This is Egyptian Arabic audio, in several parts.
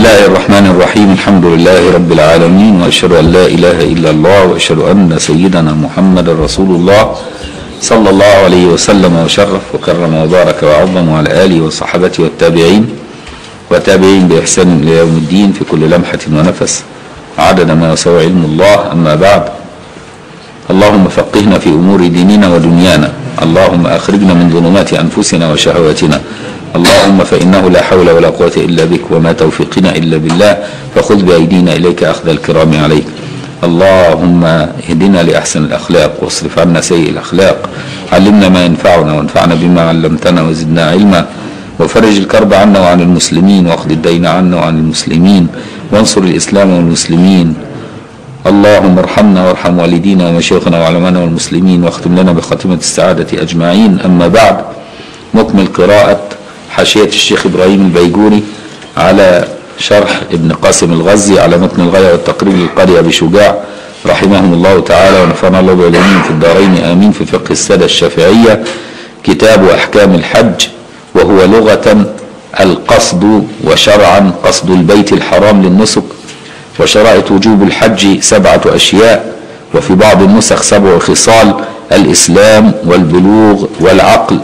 الله الرحمن الرحيم الحمد لله رب العالمين واشهد ان لا اله الا الله واشهد ان سيدنا محمد رسول الله صلى الله عليه وسلم وشرف وكرم وبارك وعظم وعلى اله وصحبته والتابعين وتابعين باحسان الى يوم الدين في كل لمحه ونفس عدد ما يساوي علم الله اما بعد اللهم فقهنا في امور ديننا ودنيانا اللهم اخرجنا من ظلمات انفسنا وشهواتنا اللهم فانه لا حول ولا قوه الا بك وما توفيقنا الا بالله فخذ بايدينا اليك اخذ الكرام عليك اللهم اهدنا لاحسن الاخلاق واصرف عنا سيء الاخلاق علمنا ما ينفعنا وانفعنا بما علمتنا وزدنا علما وفرج الكرب عنا وعن المسلمين واخذ الدين عنا وعن المسلمين وانصر الاسلام والمسلمين اللهم ارحمنا وارحم والدينا ومشايخنا وعلمانا والمسلمين واختم لنا بخاتمة السعادة أجمعين أما بعد نكمل قراءة حاشية الشيخ إبراهيم البيجوري على شرح ابن قاسم الغزي على متن الغاية والتقريب للقارئ أبي شجاع رحمهم الله تعالى ونفعنا الله بعلومهم في الدارين آمين في فقه السادة الشافعية كتاب أحكام الحج وهو لغة القصد وشرعا قصد البيت الحرام للنسك وشرائط وجوب الحج سبعة أشياء وفي بعض النسخ سبع خصال الإسلام والبلوغ والعقل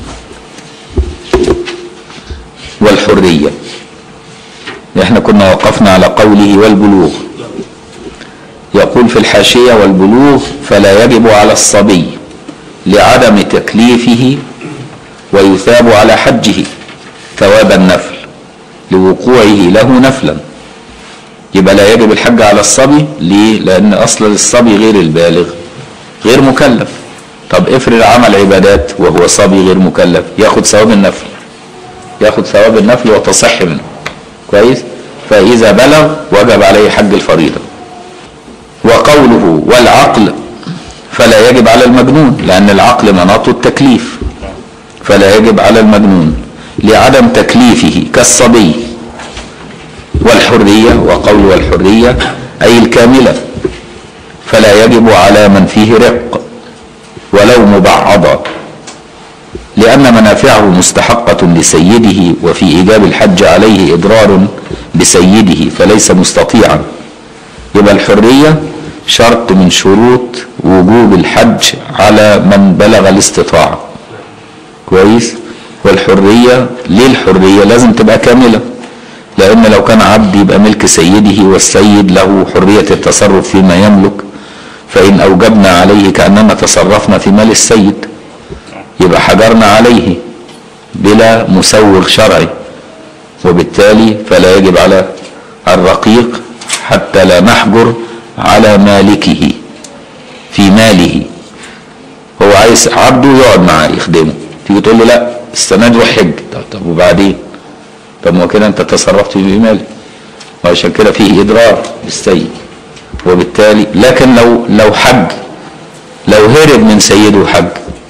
والحرية احنا كنا وقفنا على قوله والبلوغ يقول في الحاشية والبلوغ فلا يجب على الصبي لعدم تكليفه ويثاب على حجه ثواب النفل لوقوعه له نفلا يبقى لا يجب الحج على الصبي ليه لان اصل الصبي غير البالغ غير مكلف طب افرض عمل عبادات وهو صبي غير مكلف ياخد ثواب النفل ياخد ثواب النفل وتصح منه كويس فاذا بلغ وجب عليه حج الفريضه وقوله والعقل فلا يجب على المجنون لان العقل مناط التكليف فلا يجب على المجنون لعدم تكليفه كالصبي والحرية وقول والحرية أي الكاملة فلا يجب على من فيه رق ولو مبعضا لأن منافعه مستحقة لسيده وفي إيجاب الحج عليه إضرار بسيده فليس مستطيعا يبقى الحرية شرط من شروط وجوب الحج على من بلغ الاستطاعة كويس والحرية ليه الحرية لازم تبقى كاملة لأن لو كان عبد يبقى ملك سيده والسيد له حرية التصرف فيما يملك فإن أوجبنا عليه كأننا تصرفنا في مال السيد يبقى حجرنا عليه بلا مسوغ شرعي وبالتالي فلا يجب على الرقيق حتى لا نحجر على مالكه في ماله هو عايز عبده يقعد معاه يخدمه تيجي تقول له لا السنه دي روح حج طب, طب وبعدين طب ما كده انت تصرفت في مالي وعشان كده فيه اضرار بالسيد وبالتالي لكن لو لو حج لو هرب من سيده حج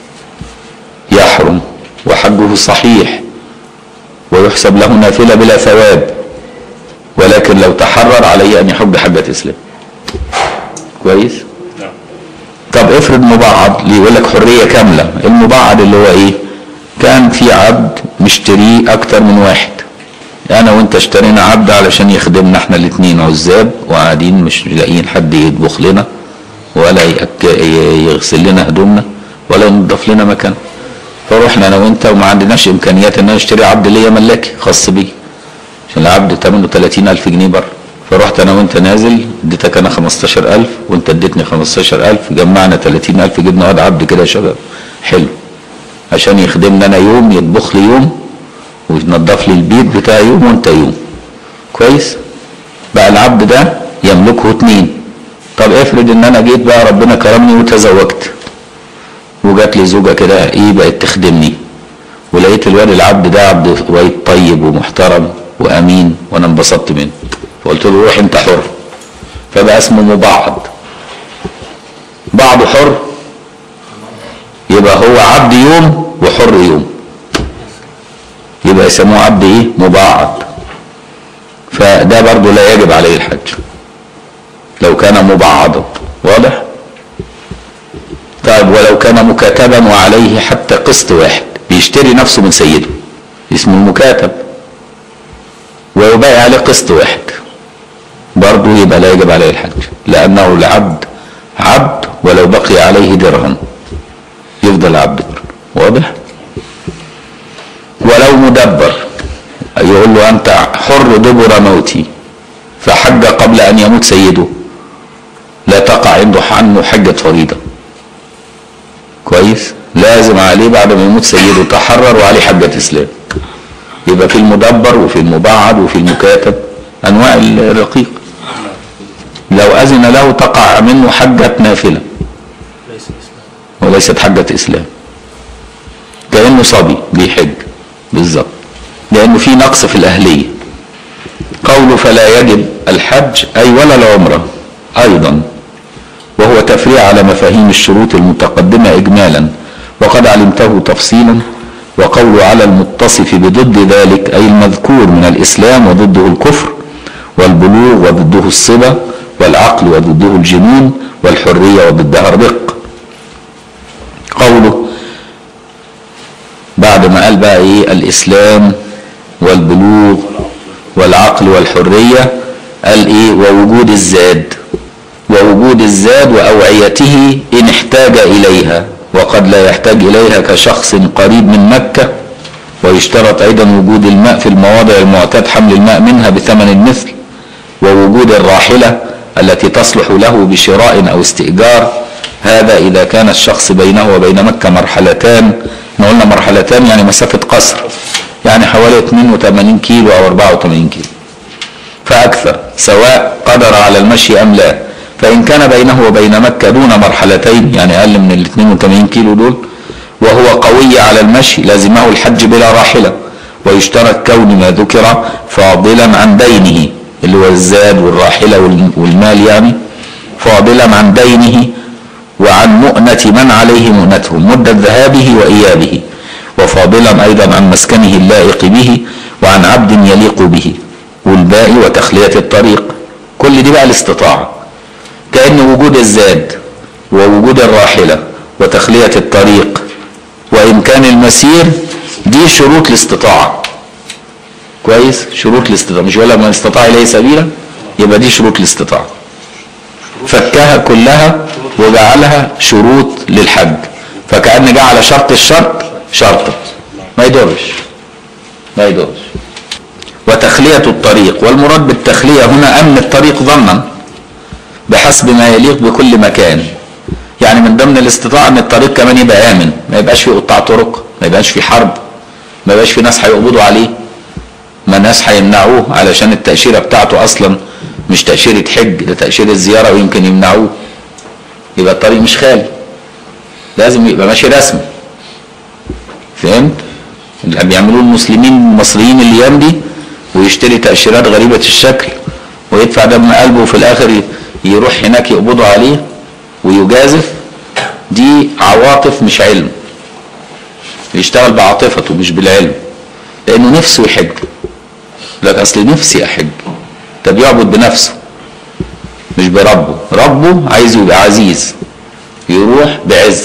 يحرم وحجه صحيح ويحسب له نافله بلا ثواب ولكن لو تحرر عليه ان يحج حجه اسلام كويس طب افرض مبعض اللي يقول لك حريه كامله المبعض اللي هو ايه كان في عبد مشتريه اكتر من واحد انا وانت اشترينا عبد علشان يخدمنا احنا الاثنين عزاب وقاعدين مش لاقيين حد يطبخ لنا ولا يغسل لنا هدومنا ولا ينظف لنا مكان فروحنا انا وانت وما عندناش امكانيات ان انا اشتري عبد ليا ملاكي خاص بي عشان العبد ثمنه 30000 جنيه بره فرحت انا وانت نازل اديتك انا 15000 وانت اديتني 15000 جمعنا 30000 جبنا واد عبد كده يا شباب حلو عشان يخدمني انا يوم يطبخ لي يوم وينظف لي البيت بتاعي يوم وانت يوم كويس بقى العبد ده يملكه اتنين طب افرض ان انا جيت بقى ربنا كرمني وتزوجت وجات لي زوجه كده ايه بقت تخدمني ولقيت الواد العبد ده عبد واد طيب ومحترم وامين وانا انبسطت منه فقلت له روح انت حر فبقى اسمه مبعض بعض حر يبقى هو عبد يوم وحر يوم يبقى يسموه عبد ايه مبعض فده برضه لا يجب عليه الحج لو كان مبعضا واضح طيب ولو كان مكاتبا وعليه حتى قسط واحد بيشتري نفسه من سيده اسمه المكاتب وباقي عليه قسط واحد برضه يبقى لا يجب عليه الحج لأنه العبد عبد ولو بقي عليه درهم يفضل عبد واضح ولو مدبر يقول له أنت حر دبر موتي فحج قبل أن يموت سيده لا تقع عنده عنه حجة فريضة كويس لازم عليه بعد ما يموت سيده تحرر وعليه حجة إسلام يبقى في المدبر وفي المبعد وفي المكاتب أنواع الرقيق لو أذن له تقع منه حجة نافلة ليس الإسلام وليست حجة إسلام كأنه صبي بيحج بالظبط لأنه في نقص في الأهلية قوله فلا يجب الحج أي ولا العمرة أيضا وهو تفريع على مفاهيم الشروط المتقدمة إجمالا وقد علمته تفصيلا وقول على المتصف بضد ذلك أي المذكور من الإسلام وضده الكفر والبلوغ وضده الصبا والعقل وضده الجنون والحرية وضدها الرق قوله بعد ما قال بقى ايه الاسلام والبلوغ والعقل والحريه قال ايه ووجود الزاد ووجود الزاد واوعيته ان احتاج اليها وقد لا يحتاج اليها كشخص قريب من مكه ويشترط ايضا وجود الماء في المواضع المعتاد حمل الماء منها بثمن المثل ووجود الراحله التي تصلح له بشراء او استئجار هذا اذا كان الشخص بينه وبين مكه مرحلتان احنا قلنا مرحلتان يعني مسافه قصر يعني حوالي 82 كيلو او 84 كيلو فاكثر سواء قدر على المشي ام لا فان كان بينه وبين مكه دون مرحلتين يعني اقل من ال 82 كيلو دول وهو قوي على المشي لازمه الحج بلا راحله ويشترط كون ما ذكر فاضلا عن دينه اللي هو الزاد والراحله وال- والمال يعني فاضلا عن دينه وعن مؤنة من عليه مؤنته مدة ذهابه وإيابه وفاضلا أيضا عن مسكنه اللائق به وعن عبد يليق به والباقي وتخلية الطريق كل دي بقى الاستطاعة كأن وجود الزاد ووجود الراحلة وتخلية الطريق وإمكان المسير دي شروط الاستطاعة كويس شروط الاستطاعة مش ولا من استطاع إليه سبيلا يبقى دي شروط الاستطاعة فكها كلها وجعلها شروط للحج فكأن جعل شرط الشرط شرطا ما يضرش ما يضرش وتخلية الطريق والمراد بالتخلية هنا أمن الطريق ظنا بحسب ما يليق بكل مكان يعني من ضمن الاستطاعة ان الطريق كمان يبقى آمن ما يبقاش فيه قطاع طرق ما يبقاش فيه حرب ما يبقاش فيه ناس هيقبضوا عليه ما ناس هيمنعوه علشان التأشيرة بتاعته أصلا مش تأشيرة حج ده تأشيرة زيارة ويمكن يمنعوه يبقى الطريق مش خالي لازم يبقى ماشي رسمي فهمت؟ اللي بيعملوه المسلمين المصريين الايام دي ويشتري تأشيرات غريبة الشكل ويدفع دم قلبه وفي الآخر ي- يروح هناك يقبضوا عليه ويجازف دي عواطف مش علم يشتغل بعاطفته مش بالعلم لأنه نفسه يحج لك أصل نفسي أحج طب يعبد بنفسه مش بربه ربه عايزه يبقى عزيز يروح بعزة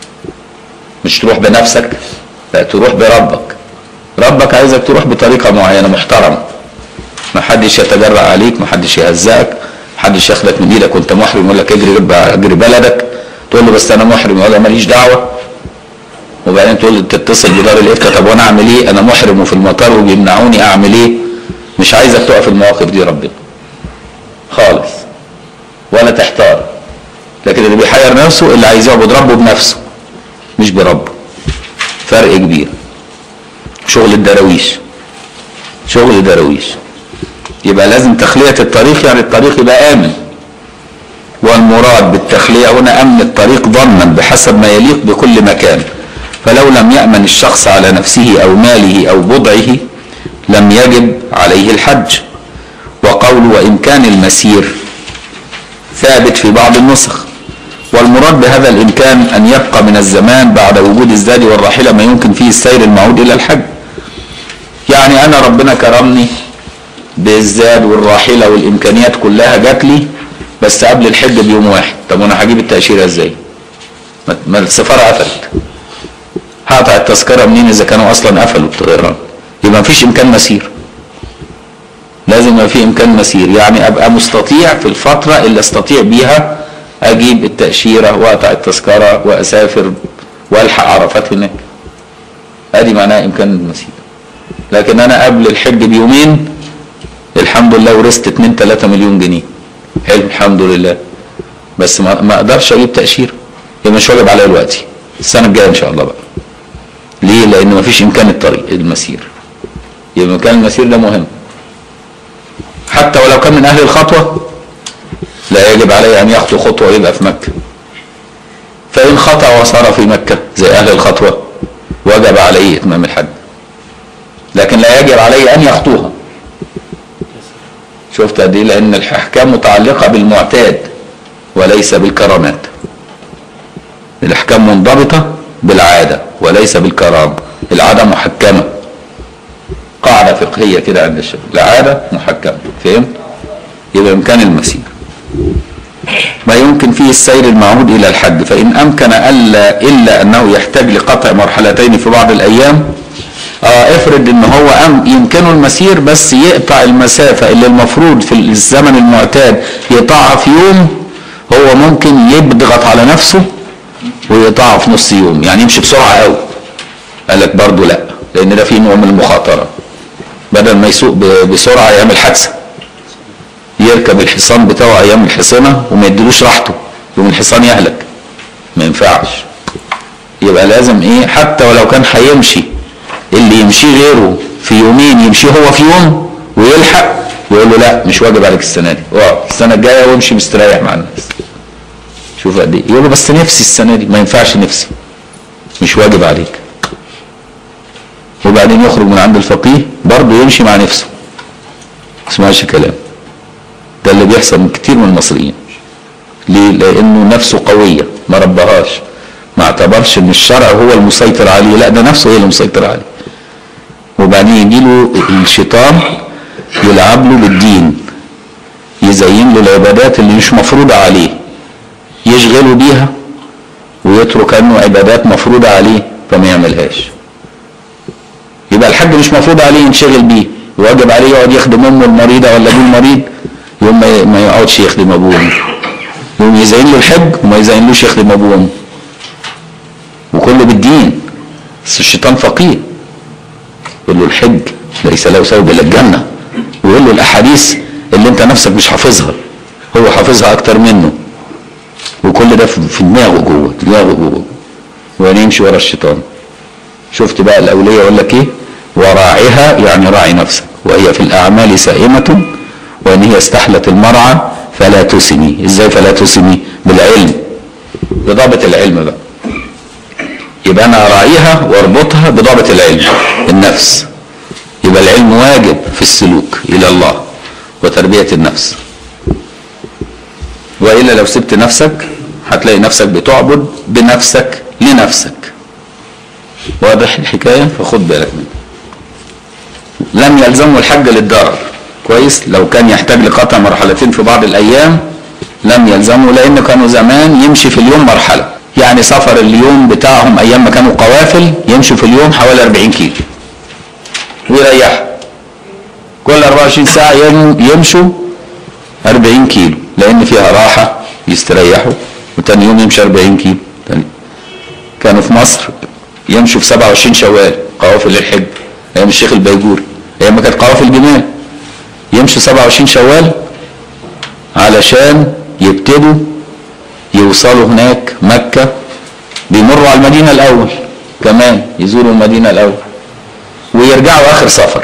مش تروح بنفسك لا تروح بربك ربك عايزك تروح بطريقة معينة محترمة ما حدش يتجرأ عليك ما حدش يهزقك ما حدش ياخدك من ايدك وانت محرم يقول لك اجري اجري بلدك تقول له بس انا محرم يقول له ماليش دعوه وبعدين تقول تتصل بدار الافتاء طب وانا اعمل ايه انا محرم وفي المطار وبيمنعوني اعمل ايه مش عايزك تقف المواقف دي ربنا خالص ولا تحتار لكن اللي بيحير نفسه اللي عايز يعبد ربه بنفسه مش بربه فرق كبير شغل الدراويش شغل الدراويش يبقى لازم تخلية الطريق يعني الطريق يبقى آمن والمراد بالتخلية هنا أمن الطريق ظنا بحسب ما يليق بكل مكان فلو لم يأمن الشخص على نفسه أو ماله أو بضعه لم يجب عليه الحج وقول وإمكان المسير ثابت في بعض النسخ والمراد بهذا الإمكان أن يبقى من الزمان بعد وجود الزاد والراحلة ما يمكن فيه السير المعود إلى الحج يعني أنا ربنا كرمني بالزاد والراحلة والإمكانيات كلها جات لي بس قبل الحج بيوم واحد طب وأنا هجيب التأشيرة إزاي؟ ما- ما السفارة قفلت هقطع التذكرة منين إذا كانوا أصلا قفلوا الطيران يبقى مفيش إمكان مسير لازم يبقى في امكان مسير يعني ابقى مستطيع في الفتره اللي استطيع بيها اجيب التاشيره واقطع التذكره واسافر والحق عرفات هناك ادي معناها امكان المسير لكن انا قبل الحج بيومين الحمد لله ورثت 2 3 مليون جنيه حلو الحمد لله بس ما, ما اقدرش اجيب تاشيره يبقى مش واجب عليا دلوقتي السنه الجايه ان شاء الله بقى ليه لان ما فيش امكان الطريق المسير يبقى مكان المسير ده مهم حتى ولو كان من اهل الخطوه لا يجب عليه ان يخطو خطوه ويبقى في مكه فان خطا وصار في مكه زي اهل الخطوه وجب عليه اتمام الحج لكن لا يجب عليه ان يخطوها شفت قد ايه لان الاحكام متعلقه بالمعتاد وليس بالكرامات الاحكام منضبطه بالعاده وليس بالكرامه العاده محكمه قاعده فقهيه كده عند الشيخ العاده محكمه فهمت يبقى امكان المسير ما يمكن فيه السير المعهود الى الحج فان امكن الا الا انه يحتاج لقطع مرحلتين في بعض الايام اه افرض ان هو أم يمكنه المسير بس يقطع المسافه اللي المفروض في الزمن المعتاد يقطعها في يوم هو ممكن يضغط على نفسه ويقطعها في نص يوم يعني يمشي بسرعه قوي قال لك برضه لا لان ده فيه نوع من المخاطره بدل ما يسوق ب- بسرعه يعمل حادثه يركب الحصان بتاعه ايام الحصانه وما يديلوش راحته يوم الحصان يهلك ما ينفعش يبقى لازم ايه حتى ولو كان هيمشي اللي يمشيه غيره في يومين يمشيه هو في يوم ويلحق يقول له لا مش واجب عليك السنه دي اقعد السنه الجايه وامشي مستريح مع الناس شوف قد ايه يقول له بس نفسي السنه دي ما ينفعش نفسي مش واجب عليك وبعدين يخرج من عند الفقيه برضه يمشي مع نفسه ما اسمعش كلام ده اللي بيحصل من كتير من المصريين ليه؟ لانه نفسه قويه ما ربهاش ما اعتبرش ان الشرع هو المسيطر عليه لا ده نفسه هي اللي مسيطر عليه وبعدين يجي له الشيطان يلعب له بالدين يزين له العبادات اللي مش مفروضه عليه يشغله بيها ويترك انه عبادات مفروضه عليه فما يعملهاش يبقى الحج مش مفروض عليه ينشغل بيه واجب عليه يقعد يخدم امه المريضه ولا ابوه المريض يوم ما- ما يقعدش يخدم ابوه وأمه. يوم يزين له الحج وما يزينلوش يخدم ابوه وامه وكله بالدين بس الشيطان فقيه يقول له الحج ليس له ثوب الا الجنه ويقول له الاحاديث اللي انت نفسك مش حافظها هو حافظها اكتر منه وكل ده في في دماغه جوه دماغه جوه وبعدين يمشي ورا الشيطان شفت بقى الاوليه يقول لك ايه وراعها يعني راعي نفسك وهي في الاعمال سائمه وان هي استحلت المرعى فلا تسمي ازاي فلا تسمي بالعلم بضابط العلم بقى يبقى انا اراعيها واربطها بضابط العلم النفس يبقى العلم واجب في السلوك الى الله وتربيه النفس والا لو سبت نفسك هتلاقي نفسك بتعبد بنفسك لنفسك واضح الحكايه فخد بالك منها لم يلزمه الحج للضرر كويس لو كان يحتاج لقطع مرحلتين في بعض الايام لم يلزمه لان كانوا زمان يمشي في اليوم مرحله يعني سفر اليوم بتاعهم ايام ما كانوا قوافل يمشوا في اليوم حوالي 40 كيلو ويريحوا كل 24 ساعه يم- يمشوا 40 كيلو لان فيها راحه يستريحوا وتاني يوم يمشي 40 كيلو تاني كانوا في مصر يمشوا في 27 شوال قوافل الحج ايام الشيخ البيجوري ايام ما كانت قوافل جمال يمشوا 27 شوال علشان يبتدوا يوصلوا هناك مكة بيمروا على المدينة الأول كمان يزوروا المدينة الأول ويرجعوا آخر سفر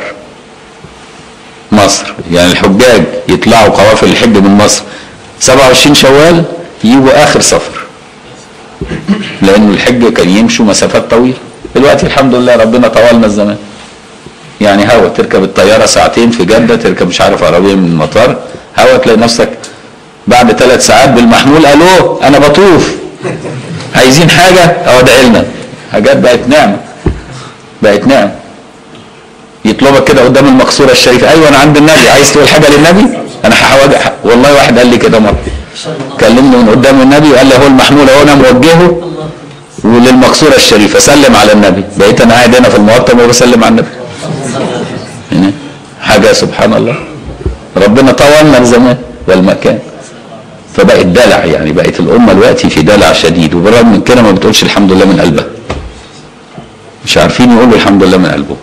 مصر يعني الحجاج يطلعوا قوافل الحج من مصر 27 شوال يجوا آخر سفر لأن الحج كان يمشوا مسافات طويلة دلوقتي الحمد لله ربنا طولنا الزمان يعني هوا تركب الطيارة ساعتين في جدة تركب مش عارف عربية من المطار هوا تلاقي نفسك بعد ثلاث ساعات بالمحمول الو انا بطوف عايزين حاجة اه ادعي لنا حاجات بقت نعمة بقت نعمة يطلبك كده قدام المقصورة الشريفة ايوه انا عند النبي عايز تقول حاجة للنبي انا هحاول والله واحد قال لي كده مرة كلمني من قدام النبي وقال لي هو المحمول اهو انا موجهه وللمقصورة الشريفة سلم على النبي بقيت انا قاعد هنا في المقطم وبسلم على النبي هنا حاجة سبحان الله ربنا طولنا الزمان والمكان فبقت دلع يعني بقت الامه دلوقتي في دلع شديد وبالرغم من كده ما بتقولش الحمد لله من قلبها مش عارفين يقولوا الحمد لله من قلبهم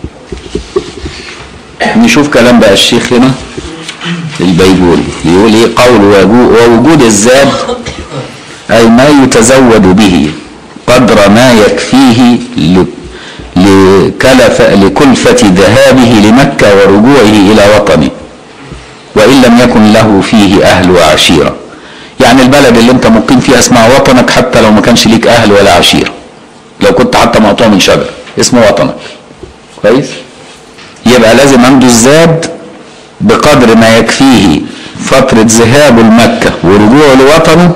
نشوف كلام بقى الشيخ هنا البيجوري يقول ايه قول وجو- ووجود الزاد اي ما يتزود به قدر ما يكفيه ل- لكلف لكلفة ذهابه لمكة ورجوعه إلى وطنه وإن لم يكن له فيه أهل وعشيرة يعني البلد اللي انت مقيم فيها اسمها وطنك حتى لو ما كانش ليك أهل ولا عشيرة لو كنت حتى مقطوع من شجر اسمه وطنك كويس يبقى لازم عنده الزاد بقدر ما يكفيه فترة ذهابه لمكة ورجوعه لوطنه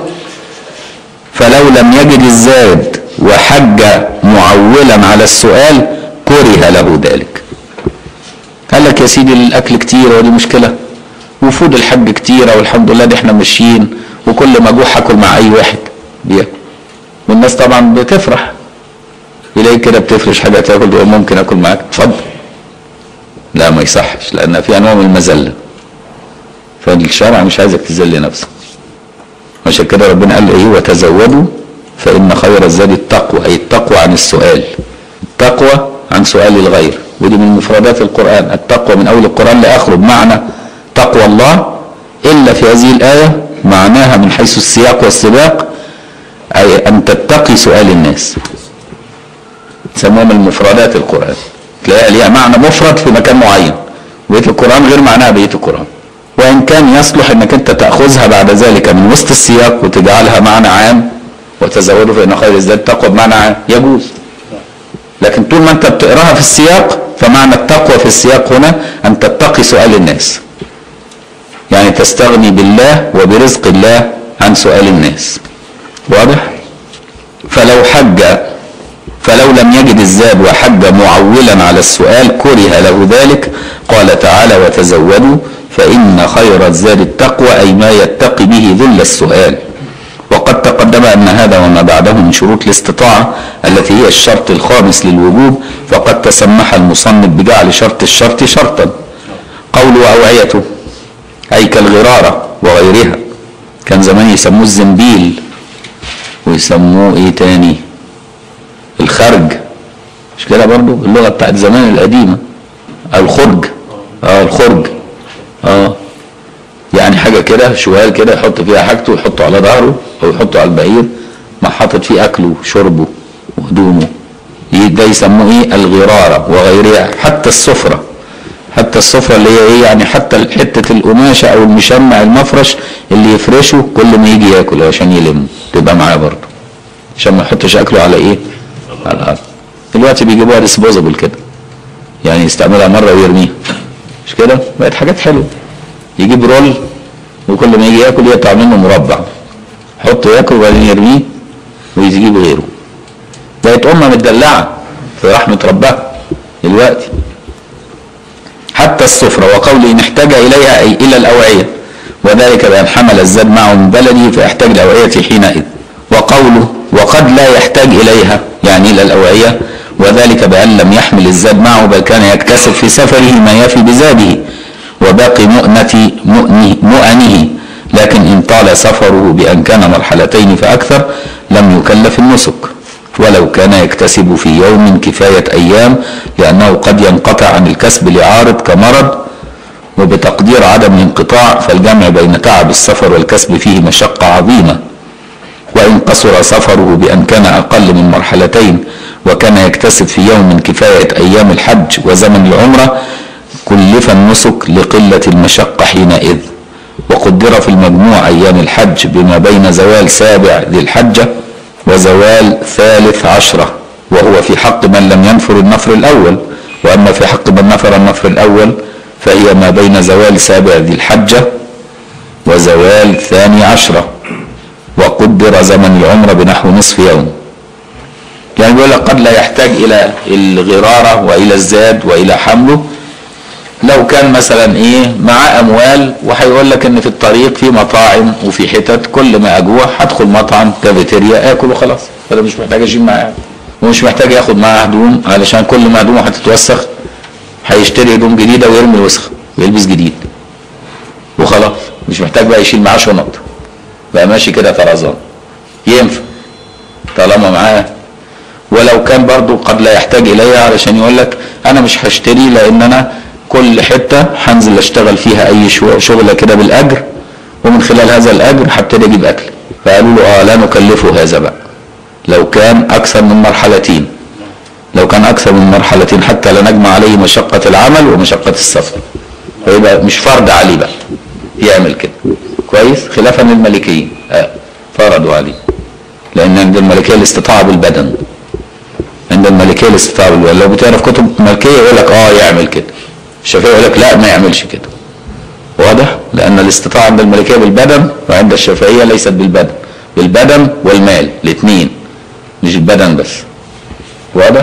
فلو لم يجد الزاد وحج معولا على السؤال كره له ذلك قال لك يا سيدي الاكل كتير ودي مشكله وفود الحج كتيره والحمد لله دي احنا ماشيين وكل ما اجوع هاكل مع اي واحد بياكل والناس طبعا بتفرح يلاقي كده بتفرش حاجه تاكل تقول ممكن اكل معاك اتفضل لا ما يصحش لان في انواع من المذله فالشرع مش عايزك تذل نفسك عشان كده ربنا قال ايه وتزودوا فان خير الزاد التقوى اي التقوى عن السؤال التقوى عن سؤال الغير ودي من مفردات القران التقوى من اول القران لاخره بمعنى تقوى الله الا في هذه الايه معناها من حيث السياق والسباق اي ان تتقي سؤال الناس يسموها من مفردات القران تلاقيها ليها معنى مفرد في مكان معين بقيه القران غير معناها بقيه القران وان كان يصلح انك انت تاخذها بعد ذلك من وسط السياق وتجعلها معنى عام وتزودوا فان خير الزاد تقوى بمعنى عام يجوز لكن طول ما انت بتقراها في السياق فمعنى التقوى في السياق هنا ان تتقي سؤال الناس يعني تستغني بالله وبرزق الله عن سؤال الناس واضح فلو حج فلو لم يجد الزاد وحج معولا على السؤال كره له ذلك قال تعالى وتزودوا فإن خير الزاد التقوى أي ما يتقي به ذل السؤال وقد تقدم أن هذا وما بعده من شروط الاستطاعة التي هي الشرط الخامس للوجوب فقد تسمح المصنف بجعل شرط الشرط شرطا قوله أوعيته أي كالغرارة وغيرها كان زمان يسموه الزنبيل ويسموه ايه تاني الخرج مش كده برضو اللغة بتاعت زمان القديمة الخرج اه الخرج اه يعني حاجة كده شوال كده يحط فيها حاجته ويحطه على ظهره او يحطه على البعير ما حاطط فيه اكله وشربه وهدومه ي- ده يسموه ايه الغرارة وغيرها حتى السفرة حتى السفرة اللي هي ايه يعني حتى حتة القماشة او المشمع المفرش اللي يفرشه كل ما يجي ياكل عشان يلم تبقى معاه برضه عشان ما يحطش اكله على ايه على الارض دلوقتي بيجيبوها ديسبوزابل كده يعني يستعملها مره ويرميها مش كده بقت حاجات حلوه يجيب رول وكل ما يجي ياكل يقطع منه مربع يحطه ياكل وبعدين يرميه ويجيب غيره بقت امه متدلعه في رحمه ربها دلوقتي حتى السفرة وقوله إن احتاج إليها أي إلى الأوعية وذلك بأن حمل الزاد معه من بلده فيحتاج الأوعية حينئذ وقوله وقد لا يحتاج إليها يعني إلى الأوعية وذلك بأن لم يحمل الزاد معه بل كان يكتسب في سفره ما يفي بزاده وباقي مؤنة مؤنه, مؤنه لكن إن طال سفره بأن كان مرحلتين فأكثر لم يكلف النسك ولو كان يكتسب في يوم كفاية أيام لأنه قد ينقطع عن الكسب لعارض كمرض وبتقدير عدم الانقطاع فالجمع بين تعب السفر والكسب فيه مشقة عظيمة وإن قصر سفره بأن كان أقل من مرحلتين وكان يكتسب في يوم كفاية أيام الحج وزمن العمرة كلف النسك لقلة المشقة حينئذ وقدر في المجموع أيام الحج بما بين زوال سابع ذي الحجة وزوال ثالث عشرة وهو في حق من لم ينفر النفر الأول وأما في حق من نفر النفر الأول فهي ما بين زوال سابع ذي الحجة وزوال ثاني عشرة وقدر زمن العمرة بنحو نصف يوم يعني بيقول لك قد لا يحتاج إلى الغرارة وإلى الزاد وإلى حمله لو كان مثلا ايه معاه اموال وهيقول لك ان في الطريق في مطاعم وفي حتت كل ما اجوع هدخل مطعم كافيتيريا اكل وخلاص فانا مش محتاج اشيل معاه ومش محتاج ياخد معاه هدوم علشان كل ما هدومه هتتوسخ هيشتري هدوم جديده ويرمي الوسخ ويلبس جديد وخلاص مش محتاج بقى يشيل معاه شنط بقى ماشي كده طرزان ينفع طالما معاه ولو كان برضو قد لا يحتاج اليها علشان يقول لك انا مش هشتري لان انا كل حته هنزل اشتغل فيها اي شو- شغله كده بالاجر ومن خلال هذا الاجر هبتدي اجيب اكل فقالوا له اه لا نكلفه هذا بقى لو كان اكثر من مرحلتين لو كان اكثر من مرحلتين حتى لا نجمع عليه مشقه العمل ومشقه السفر فيبقى مش فرض عليه بقى يعمل كده كويس خلافا للمالكيين آه فرضوا عليه لان عند المالكيه الاستطاعه بالبدن عند المالكيه الاستطاعه بالبدن لو بتعرف كتب مالكيه يقول لك اه يعمل كده الشافعي يقول لك لا ما يعملش كده واضح لان الاستطاعه عند المالكيه بالبدن وعند الشافعيه ليست بالبدن بالبدن والمال الاثنين مش البدن بس واضح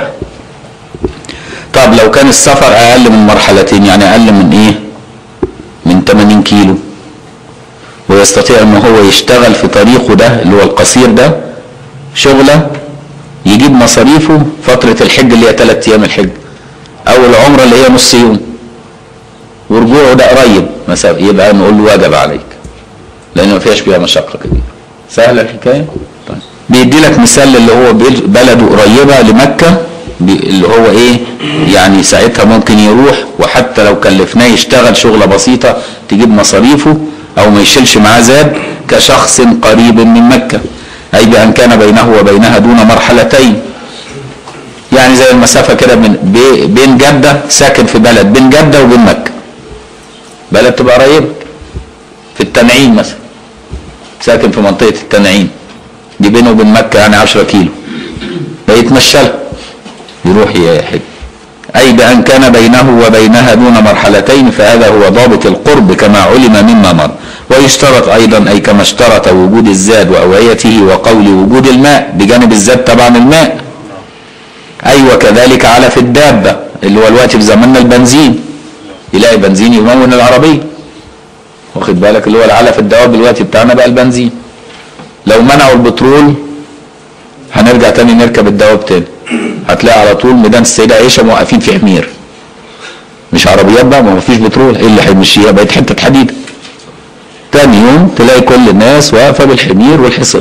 طب لو كان السفر اقل من مرحلتين يعني اقل من ايه من 80 كيلو ويستطيع ان هو يشتغل في طريقه ده اللي هو القصير ده شغله يجيب مصاريفه فتره الحج اللي هي ثلاث ايام الحج او العمره اللي هي نص يوم ورجوعه ده قريب مسافه يبقى نقول له واجب عليك لان ما فيهاش فيها مشقه كبيره سهله الحكايه طيب بيدي لك مثال اللي هو بيل- بلده قريبه لمكه بي- اللي هو ايه يعني ساعتها ممكن يروح وحتى لو كلفناه يشتغل شغله بسيطه تجيب مصاريفه او ما يشيلش معاه زاد كشخص قريب من مكه اي بان كان بينه وبينها دون مرحلتين يعني زي المسافه كده من بي- بين جده ساكن في بلد بين جده وبين مكه بلد تبقى قريبه في التنعيم مثلا ساكن في منطقه التنعيم دي بينه وبين مكه يعني 10 كيلو فيتمشى لها يروح يحج أي بأن كان بينه وبينها دون مرحلتين فهذا هو ضابط القرب كما علم مما مر ويشترط أيضا أي كما اشترط وجود الزاد وأوعيته وقول وجود الماء بجانب الزاد طبعا الماء أي وكذلك على في الدابة اللي هو الوقت في زماننا البنزين يلاقي بنزين يمون العربية واخد بالك اللي هو العلف الدواب الوقت بتاعنا بقى البنزين لو منعوا البترول هنرجع تاني نركب الدواب تاني هتلاقي على طول ميدان السيدة عيشة موقفين في حمير مش عربيات بقى ما فيش بترول ايه اللي هيمشيها بقت حتة حديد تاني يوم تلاقي كل الناس واقفة بالحمير والحصن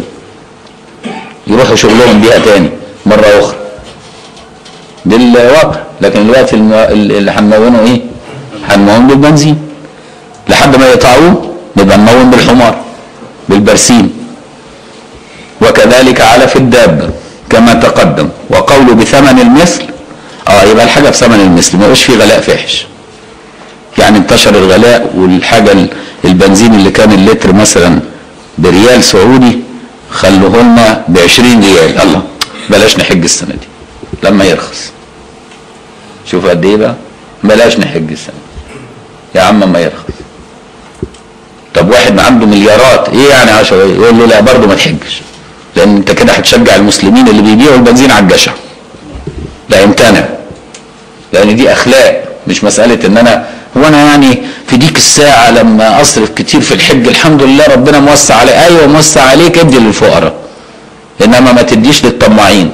يروحوا شغلهم بيها تاني مرة أخرى ده الواقع لكن الوقت الم- اللي هنمونه ايه؟ هنمون بالبنزين لحد ما يقطعوه نبقى نمون بالحمار بالبرسيم وكذلك على في الدابة كما تقدم وقوله بثمن المثل اه يبقى الحاجة بثمن المثل ما يبقاش فيه غلاء فاحش يعني انتشر الغلاء والحاجة ال- البنزين اللي كان اللتر مثلا بريال سعودي خلوه لنا ب 20 ريال الله بلاش نحج السنة دي لما يرخص شوف قد ايه بقى بلاش نحج السنة يا عم ما يرخص طب واحد عنده مليارات ايه يعني 10 يقول له لا برضه ما تحجش لان انت كده هتشجع المسلمين اللي بيبيعوا البنزين على الجشع لا يمتنع لان دي اخلاق مش مساله ان انا هو انا يعني في ديك الساعه لما اصرف كتير في الحج الحمد لله ربنا موسع علي ايوه موسع عليك ادي للفقراء انما ما تديش للطماعين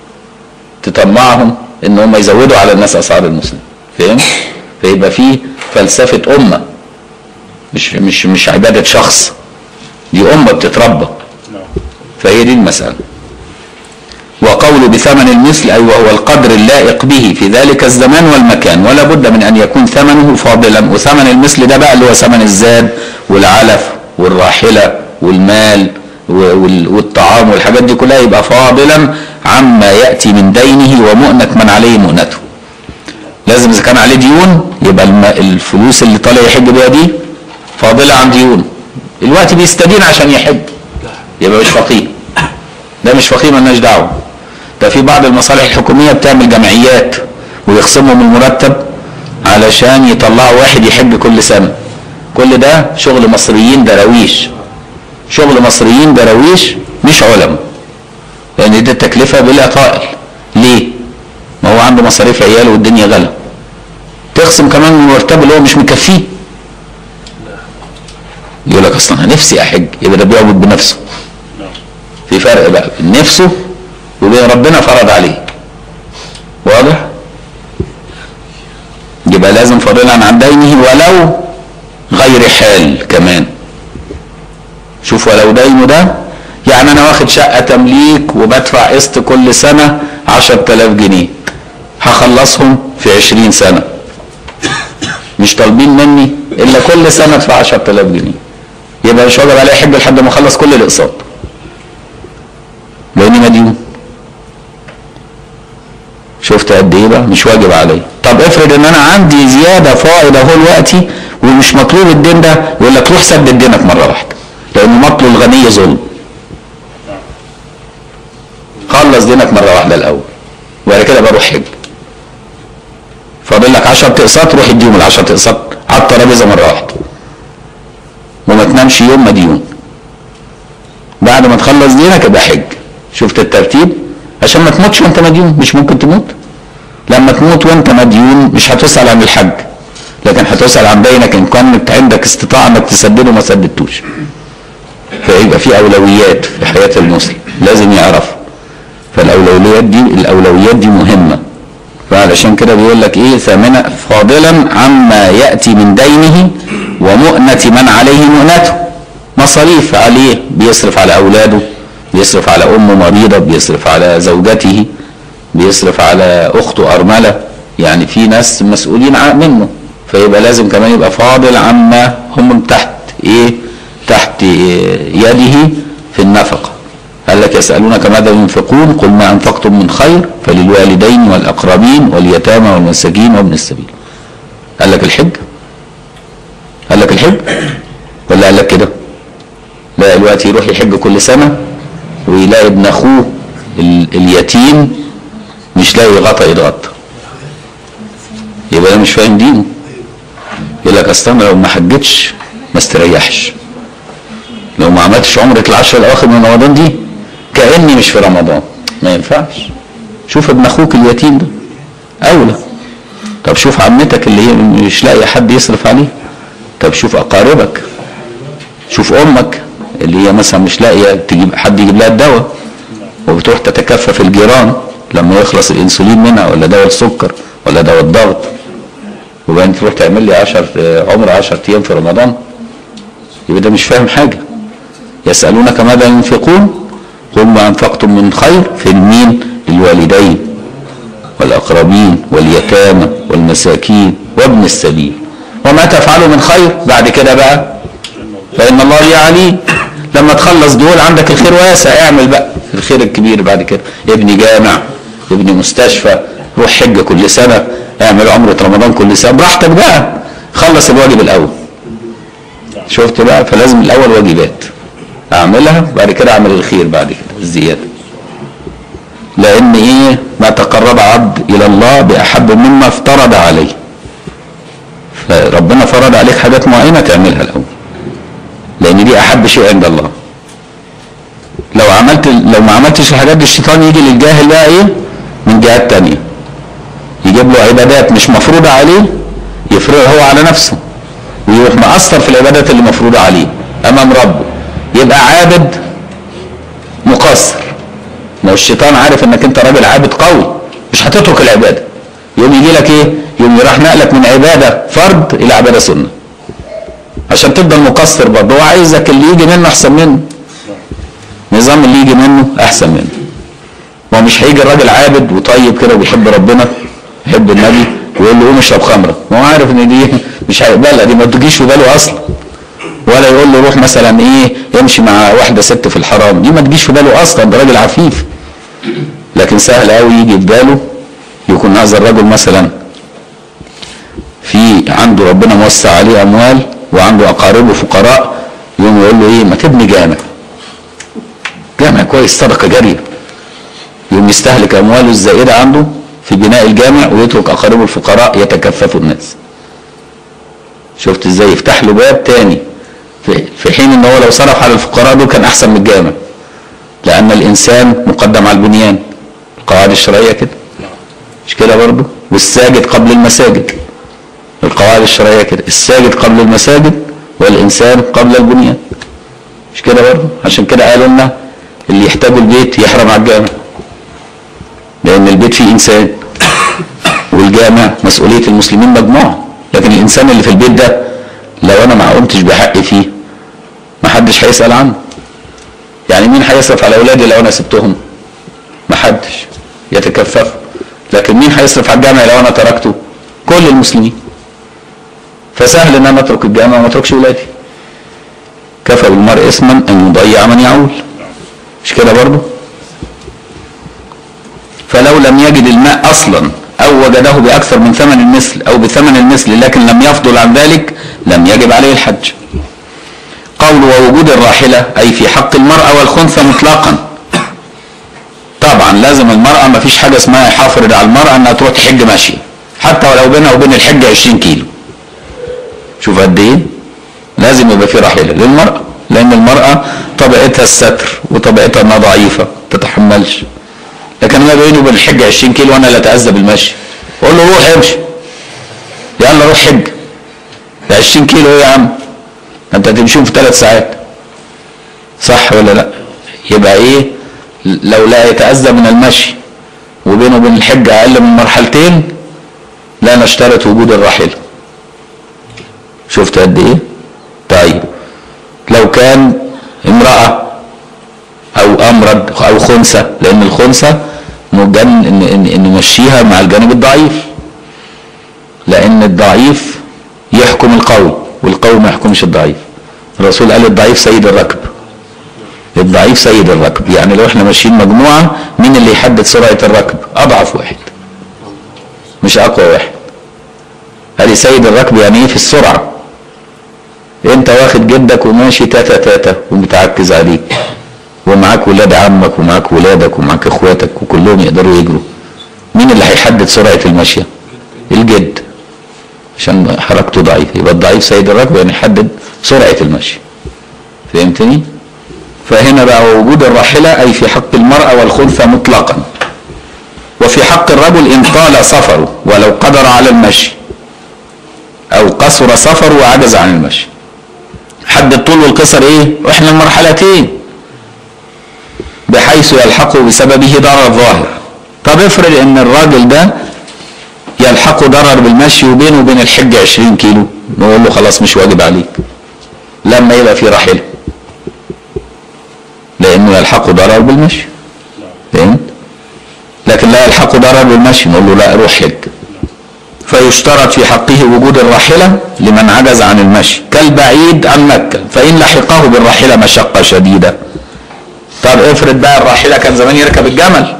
تطمعهم ان هم يزودوا على الناس اسعار المسلم فاهم فيبقى في فلسفه امه مش مش مش عباده شخص دي امه بتتربى فهي دي المسألة وقول بثمن المثل أي وهو القدر اللائق به في ذلك الزمان والمكان ولا بد من أن يكون ثمنه فاضلا وثمن المثل ده بقى اللي هو ثمن الزاد والعلف والراحلة والمال وال- والطعام والحاجات دي كلها يبقى فاضلا عما يأتي من دينه ومؤنة من عليه مؤنته لازم إذا كان عليه ديون يبقى الم- الفلوس اللي طالع يحج بيها دي فاضلة عن ديون الوقت بيستدين عشان يحج يبقى مش فقير ده مش فقير ملناش دعوه ده في بعض المصالح الحكوميه بتعمل جمعيات ويخصموا من المرتب علشان يطلعوا واحد يحج كل سنه كل ده شغل مصريين دراويش شغل مصريين دراويش مش علماء لان دي التكلفه بلا طائل ليه ما هو عنده مصاريف عياله والدنيا غلا تخصم كمان من المرتب اللي هو مش مكفيه يقول لك اصلا انا نفسي احج يبقى ده بيعبد بنفسه في فرق بقى بين نفسه وبين ربنا فرض عليه واضح يبقى لازم فاضلا عن دينه ولو غير حال كمان شوف ولو دينه ده يعني انا واخد شقة تمليك وبدفع قسط كل سنة عشر تلاف جنيه هخلصهم في عشرين سنة مش طالبين مني الا كل سنة ادفع عشر تلاف جنيه يبقى مش واجب عليه حج لحد ما اخلص كل الاقساط لاني مديون شفت قد ايه بقى مش واجب عليا طب افرض ان انا عندي زياده فائض اهو دلوقتي ومش مطلوب الدين ده يقول لك روح سدد دينك مره واحده لان مطلب الغني ظلم خلص دينك مره واحده الاول وبعد كده بروح حج فاضل لك 10 اقساط روح اديهم ال 10 اقساط على الترابيزه مره واحده وما تنامش يوم مديون بعد ما تخلص دينك يبقى حج شفت الترتيب عشان ما تموتش وانت مديون مش ممكن تموت لما تموت وانت مديون مش هتسأل عن الحج لكن هتسأل عن دينك ان كانت عندك استطاعة انك تسدده ما سددتوش فيبقى في اولويات في حياة المسلم لازم يعرف فالاولويات دي الاولويات دي مهمة فعلشان كده بيقول لك ايه ثامنة فاضلا عما يأتي من دينه ومؤنة من عليه مؤنته مصاريف عليه بيصرف على اولاده بيصرف على امه مريضة بيصرف على زوجته بيصرف على اخته ارملة يعني في ناس مسؤولين عن- منه فيبقى لازم كمان يبقى فاضل عما هم تحت ايه تحت إيه يده في النفقة قال لك يسألونك ماذا ينفقون قل ما أنفقتم من خير فللوالدين والأقربين واليتامى والمساكين وابن السبيل قال لك الحج قال لك الحج ولا قال لك كده لا دلوقتي يروح يحج كل سنة ويلاقي ابن أخوه ال- اليتيم مش لاقي غطا يتغطى يبقى ده مش فاهم دينه يقول لك اصل انا لو ما حجتش ما استريحش لو ما عملتش عمرة العشر الاواخر من رمضان دي كاني مش في رمضان ما ينفعش شوف ابن اخوك اليتيم ده اولى طب شوف عمتك اللي هي مش لاقي حد يصرف عليه طب شوف اقاربك شوف امك اللي هي مثلا مش لاقيه تجيب حد يجيب لها الدواء وبتروح تتكفف الجيران لما يخلص الانسولين منها ولا دواء السكر ولا دواء الضغط وبعدين تروح تعمل لي 10 عمر 10 ايام في رمضان يبقى ده مش فاهم حاجه يسالونك ماذا ينفقون قل ما انفقتم من خير في المين للوالدين والاقربين واليتامى والمساكين وابن السبيل وما تفعلوا من خير بعد كده بقى فان الله عليه لما تخلص دول عندك الخير واسع اعمل بقى الخير الكبير بعد كده ابني جامع ابني مستشفى روح حج كل سنه اعمل عمره رمضان كل سنه براحتك بقى خلص الواجب الاول شفت بقى فلازم الاول واجبات اعملها بعد كده اعمل الخير بعد كده الزياده لان ايه ما تقرب عبد الى الله باحب مما افترض عليه فربنا فرض عليك حاجات معينه تعملها الاول لان دي احب شيء عند الله لو عملت لو ما عملتش الحاجات دي الشيطان يجي للجاهل بقى ايه من جهات تانية يجيب له عبادات مش مفروضة عليه يفرضها هو على نفسه ويروح مأثر في العبادات اللي مفروضة عليه أمام ربه يبقى عابد مقصر ما هو الشيطان عارف انك انت راجل عابد قوي مش هتترك العبادة يوم يجي لك ايه يوم يروح نقلك من عبادة فرض الى عبادة سنة عشان تفضل مقصر برضه هو عايزك اللي يجي منه احسن منه نظام اللي يجي منه احسن منه ما هو مش هيجي الراجل عابد وطيب كده وبيحب ربنا يحب النبي ويقول له قوم اشرب خمره ما هو عارف ان دي مش هيقبلها دي ما تجيش في باله اصلا ولا يقول له روح مثلا ايه امشي مع واحده ست في الحرام دي ما تجيش في باله اصلا ده راجل عفيف لكن سهل قوي يجي في باله يكون هذا الرجل مثلا في عنده ربنا موسع عليه اموال وعنده اقاربه فقراء يقوم يقول له ايه ما تبني جامع جامع كويس صدقه جاريه يقوم يستهلك امواله الزائده عنده في بناء الجامع ويترك اقاربه الفقراء يتكففوا الناس شفت ازاي يفتح له باب تاني في- في حين ان هو لو صرف على الفقراء دول كان احسن من الجامع لان الانسان مقدم على البنيان القواعد الشرعيه كده مش كده برضه والساجد قبل المساجد القواعد الشرعيه كده الساجد قبل المساجد والانسان قبل البنيان مش كده برضه عشان كده قالوا لنا اللي يحتاجوا البيت يحرم على الجامع لان البيت فيه انسان والجامع مسؤوليه المسلمين مجموعه لكن الانسان اللي في البيت ده لو انا ما قمتش بحقي فيه ما حدش هيسال عنه يعني مين هيصرف على اولادي لو انا سبتهم ما حدش يتكففوا لكن مين هيصرف على الجامع لو انا تركته كل المسلمين فسهل ان انا اترك الجامع وما اتركش ولادي كفى بالمرء اسما ان يضيع من يعول مش كده برضه فلو لم يجد الماء اصلا او وجده باكثر من ثمن المثل او بثمن المثل لكن لم يفضل عن ذلك لم يجب عليه الحج قول ووجود الراحله اي في حق المراه والخنثى مطلقا طبعا لازم المراه ما فيش حاجه اسمها يحافظ على المراه انها تروح تحج ماشيه حتى ولو بينها وبين الحج 20 كيلو شوف قد ايه لازم يبقى في راحله للمراه لان المراه طبيعتها الستر وطبيعتها انها ضعيفه تتحملش لكن انا بيني وبين الحج 20 كيلو وانا لا اتاذى بالمشي اقول له روح امشي يلا روح حج ده 20 كيلو ايه يا عم انت هتمشيهم في ثلاث ساعات صح ولا لا يبقى ايه لو لا يتاذى من المشي وبينه وبين الحج اقل من مرحلتين لا نشترط وجود الراحله شفت قد ايه طيب لو كان امراه او امرض او خنثى لان الخنثى مجن ان ان ان نمشيها مع الجانب الضعيف لان الضعيف يحكم القوي والقوي ما يحكمش الضعيف الرسول قال الضعيف سيد الركب الضعيف سيد الركب يعني لو احنا ماشيين مجموعه مين اللي يحدد سرعه الركب اضعف واحد مش اقوى واحد قال سيد الركب يعني ايه في السرعه انت واخد جدك وماشي تاتا تاتا ومتعكز عليك ومعاك ولاد عمك ومعاك ولادك ومعاك اخواتك وكلهم يقدروا يجروا مين اللي هيحدد سرعه المشيه الجد عشان حركته ضعيفه يبقى الضعيف سيد الركب يعني يحدد سرعه المشي فهمتني فهنا بقى وجود الراحله اي في حق المراه والخنثى مطلقا وفي حق الرجل ان طال سفره ولو قدر على المشي او قصر سفره وعجز عن المشي حد الطول والقصر ايه واحنا المرحلتين بحيث يلحقه بسببه ضرر ظاهر طب افرض ان الراجل ده يلحقه ضرر بالمشي وبينه وبين الحج 20 كيلو نقول له خلاص مش واجب عليك لما يبقى في راحله لانه يلحقه ضرر بالمشي فهمت لكن لا يلحقه ضرر بالمشي نقول له لا روح حج فيشترط في حقه وجود الراحلة لمن عجز عن المشي كالبعيد عن مكة فإن لحقه بالراحلة مشقة شديدة طب افرض بقى الراحلة كان زمان يركب الجمل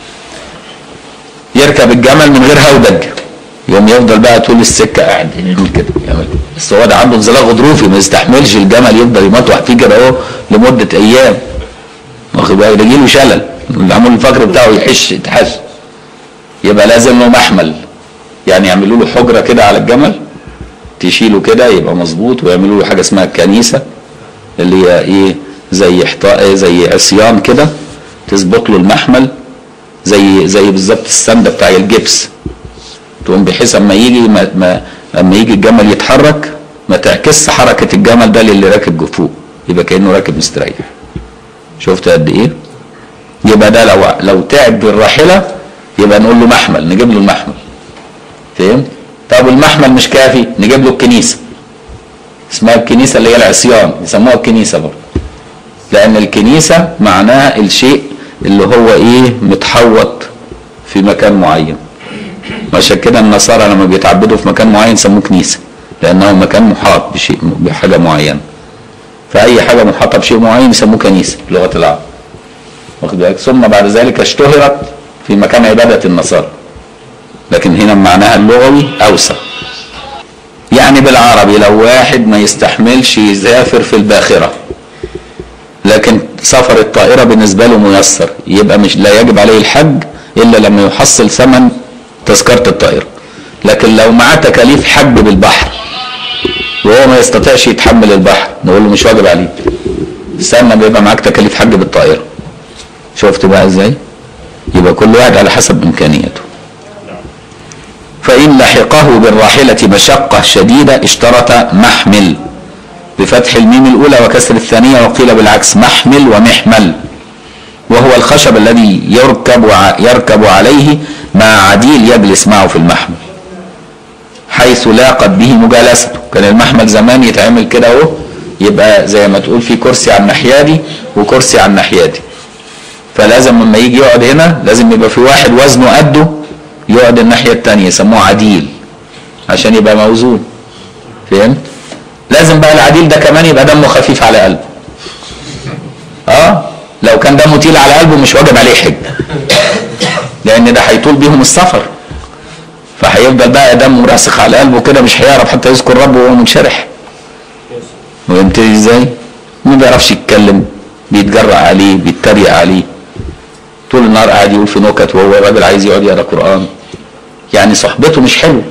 يركب الجمل من غير هودج يوم يفضل بقى طول السكة قاعد يعمل كده يعمل بس هو ده عنده انزلاق غضروفي ما يستحملش الجمل يفضل يمطوح فيه كده اهو لمدة أيام واخد بالك ده يجيله شلل العمود الفقري بتاعه يحش يتحش يبقى لازم له محمل يعني يعملوا له حجره كده على الجمل تشيله كده يبقى مظبوط ويعملوا له حاجه اسمها الكنيسه اللي هي ايه زي حطاء زي عصيان كده تظبط له المحمل زي زي بالظبط السنده بتاع الجبس تقوم بحيث اما يجي ما ما اما يجي الجمل يتحرك ما تعكس حركه الجمل ده للي راكب فوق يبقى كانه راكب مستريح شفت قد ايه يبقى ده لو لو تعب بالراحله يبقى نقول له محمل نجيب له المحمل فهمت طب المحمل مش كافي نجيب له الكنيسه اسمها الكنيسه اللي هي العصيان يسموها الكنيسه برضه لان الكنيسه معناها الشيء اللي هو ايه متحوط في مكان معين عشان كده النصارى لما بيتعبدوا في مكان معين يسموه كنيسه لانه مكان محاط بشيء بحاجه معينه فاي حاجه محاطه بشيء معين يسموه كنيسه بلغه العرب واخد بالك ثم بعد ذلك اشتهرت في مكان عباده النصارى لكن هنا معناها اللغوي اوسع يعني بالعربي لو واحد ما يستحملش يسافر في الباخره لكن سفر الطائره بالنسبه له ميسر يبقى مش لا يجب عليه الحج الا لما يحصل ثمن تذكره الطائره لكن لو معاه تكاليف حج بالبحر وهو ما يستطيعش يتحمل البحر نقول له مش واجب عليك استنى بيبقى معاك تكاليف حج بالطائره شفت بقى ازاي يبقى كل واحد على حسب امكانياته فإن لحقه بالراحلة مشقة شديدة اشترط محمل بفتح الميم الأولى وكسر الثانية وقيل بالعكس محمل ومحمل وهو الخشب الذي يركب يركب عليه مع عديل يجلس معه في المحمل حيث لاقت به مجالسته كان المحمل زمان يتعمل كده اهو يبقى زي ما تقول في كرسي على الناحيه دي وكرسي على الناحيه دي فلازم لما يجي يقعد هنا لازم يبقى في واحد وزنه قده يقعد الناحيه الثانيه يسموه عديل عشان يبقى موزون فهمت لازم بقى العديل ده كمان يبقى دمه خفيف على قلبه اه لو كان دمه تقيل على قلبه مش واجب عليه حج لان ده هيطول بيهم السفر فهيفضل بقى دمه راسخ على قلبه كده مش هيعرف حتى يذكر ربه وهو منشرح فهمت ازاي؟ ما بيعرفش يتكلم بيتجرأ عليه بيتريق عليه طول النهار قاعد يقول في نكت وهو راجل عايز يقعد يقرا قران يعني صحبته مش حلوه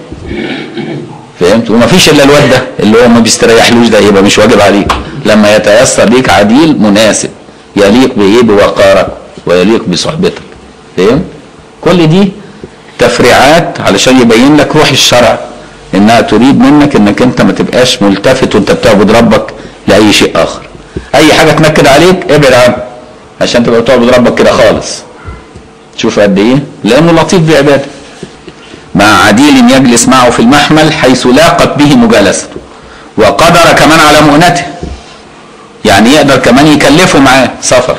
فهمت وما فيش الا الواد ده اللي هو ما بيستريحلوش ده يبقى مش واجب عليك لما يتيسر ليك عديل مناسب يليق بايه بوقارك ويليق بصحبتك فهمت كل دي تفريعات علشان يبين لك روح الشرع انها تريد منك انك انت ما تبقاش ملتفت وانت بتعبد ربك لاي شيء اخر اي حاجه تنكد عليك ابعد عنها عشان تبقى بتعبد ربك كده خالص شوف قد ايه لانه لطيف بعباده مع عديل يجلس معه في المحمل حيث لاقت به مجالسته وقدر كمان على مؤنته يعني يقدر كمان يكلفه معاه سفر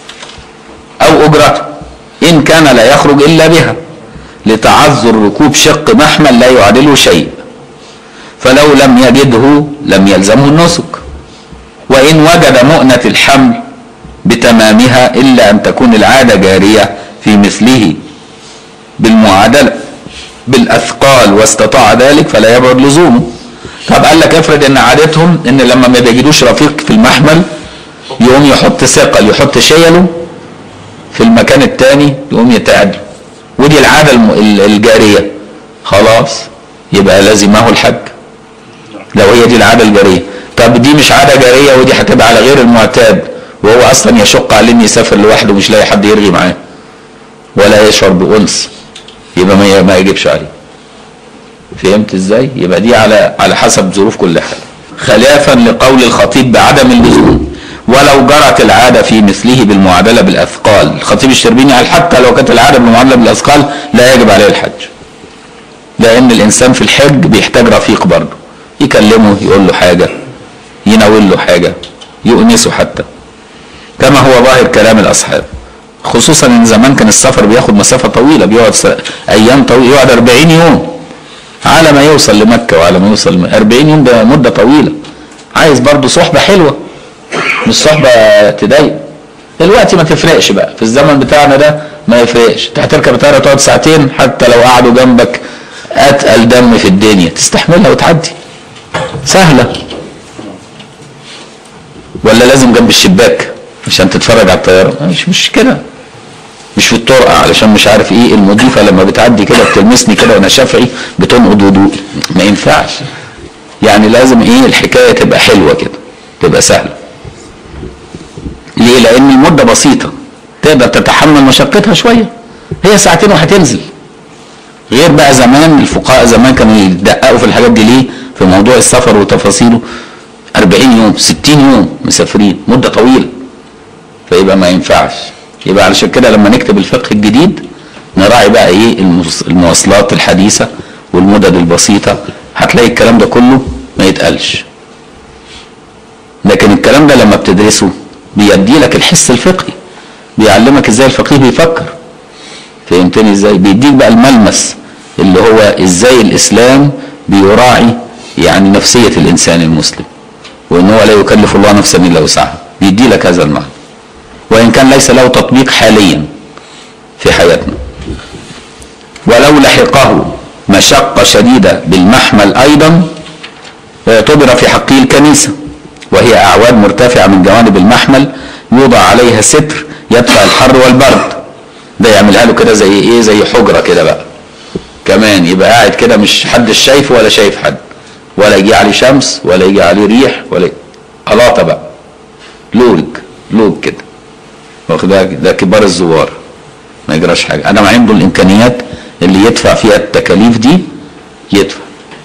او اجرته ان كان لا يخرج الا بها لتعذر ركوب شق محمل لا يعادله شيء فلو لم يجده لم يلزمه النسك وان وجد مؤنة الحمل بتمامها الا ان تكون العادة جارية في مثله بالمعادلة بالاثقال واستطاع ذلك فلا يبعد لزومه طب قال لك افرض ان عادتهم ان لما ما بيجدوش رفيق في المحمل يقوم يحط ثقل يحط شيله في المكان الثاني يقوم يتعدل ودي العاده الم- ال- الجاريه خلاص يبقى لازمه الحج لو هي دي العاده الجاريه طب دي مش عاده جاريه ودي هتبقى على غير المعتاد وهو اصلا يشق عليه انه يسافر لوحده مش لاقي حد يرغي معاه ولا يشعر بانس يبقى ما ما يجيبش عليه فهمت ازاي يبقى دي على على حسب ظروف كل حال خلافا لقول الخطيب بعدم اللزوم ولو جرت العاده في مثله بالمعادله بالاثقال الخطيب الشربيني قال حتى لو كانت العاده بالمعادله بالاثقال لا يجب عليه الحج لان الانسان في الحج بيحتاج رفيق برضه يكلمه يقول له حاجه يناول له حاجه يؤنسه حتى كما هو ظاهر كلام الاصحاب خصوصا ان زمان كان السفر بياخد مسافه طويله بيقعد س- ايام طويله يقعد 40 يوم على ما يوصل لمكه وعلى ما يوصل لم- 40 يوم ده مده طويله عايز برضه صحبه حلوه مش صحبه تضايق دلوقتي ما تفرقش بقى في الزمن بتاعنا ده ما يفرقش انت هتركب طياره تقعد ساعتين حتى لو قعدوا جنبك اتقل دم في الدنيا تستحملها وتعدي سهله ولا لازم جنب الشباك عشان تتفرج على الطياره مش مش كده مش في الطرقه علشان مش عارف ايه المضيفه لما بتعدي كده بتلمسني كده وانا شافعي بتنقض وضوئي ما ينفعش يعني لازم ايه الحكايه تبقى حلوه كده تبقى سهله ليه لان المده بسيطه تقدر تتحمل مشقتها شويه هي ساعتين وهتنزل غير بقى زمان الفقهاء زمان كانوا يدققوا في الحاجات دي ليه في موضوع السفر وتفاصيله 40 يوم 60 يوم مسافرين مده طويله فيبقى ما ينفعش يبقى علشان كده لما نكتب الفقه الجديد نراعي بقى ايه الموص- المواصلات الحديثه والمدد البسيطه هتلاقي الكلام ده كله ما يتقالش لكن الكلام ده لما بتدرسه بيدي لك الحس الفقهي بيعلمك ازاي الفقيه بيفكر فهمتني ازاي بيديك بقى الملمس اللي هو ازاي الاسلام بيراعي يعني نفسيه الانسان المسلم وان هو لا يكلف الله نفسا الا وسعها بيدي لك هذا المعنى وان كان ليس له تطبيق حاليا في حياتنا ولو لحقه مشقه شديده بالمحمل ايضا اعتبر في حقه الكنيسه وهي اعواد مرتفعه من جوانب المحمل يوضع عليها ستر يدفع الحر والبرد ده يعملها له كده زي ايه زي حجره كده بقى كمان يبقى قاعد كده مش حدش شايفه ولا شايف حد ولا يجي عليه شمس ولا يجي عليه ريح ولا قلاطه بقى لوج لوج كده واخد بالك ده كبار الزوار ما يجراش حاجه انا ما عنده الامكانيات اللي يدفع فيها التكاليف دي يدفع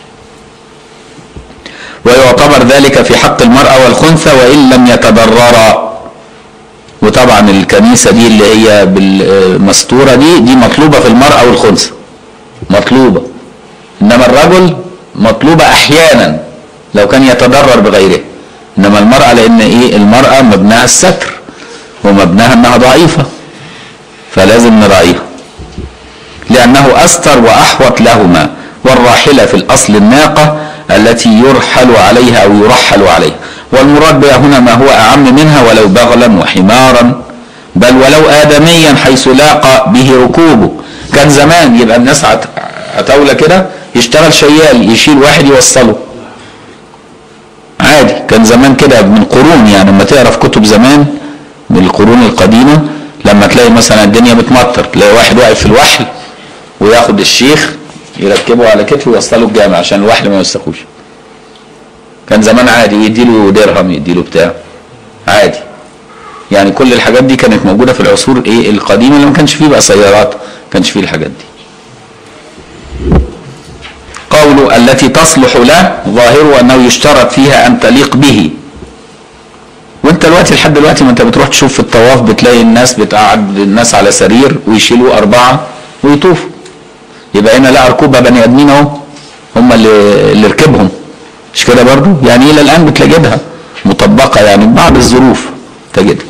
ويعتبر ذلك في حق المرأة والخنثى وإن لم يتضررا وطبعا الكنيسة دي اللي هي بالمستورة دي دي مطلوبة في المرأة والخنثى مطلوبة إنما الرجل مطلوبة أحيانا لو كان يتضرر بغيره انما المرأة لان ايه المرأة مبناها الستر ومبناها انها ضعيفة فلازم نراعيها لأنه أستر وأحوط لهما والراحلة في الأصل الناقة التي يرحل عليها أو يرحل عليها والمراد بها هنا ما هو أعم منها ولو بغلا وحمارا بل ولو آدميا حيث لاقى به ركوبه كان زمان يبقى الناس عت- عتاولة كده يشتغل شيال يشيل واحد يوصله عادي كان زمان كده من قرون يعني لما تقرا في كتب زمان من القرون القديمه لما تلاقي مثلا الدنيا بتمطر تلاقي واحد واقف في الوحل وياخد الشيخ يركبه على كتفه ويوصله الجامع عشان الوحل ما يوسخوش كان زمان عادي يديله درهم يديله بتاع عادي يعني كل الحاجات دي كانت موجوده في العصور ايه القديمه اللي ما كانش فيه بقى سيارات ما كانش فيه الحاجات دي قوله التي تصلح له ظاهره انه يشترط فيها ان تليق به وانت دلوقتي لحد دلوقتي ما انت بتروح تشوف في الطواف بتلاقي الناس بتقعد الناس على سرير ويشيلوا اربعه ويطوفوا يبقى هنا لا ركوبه بني ادمين اهو هم اللي اللي ركبهم مش كده برضو يعني الى الان بتجدها مطبقه يعني بعض الظروف تجدها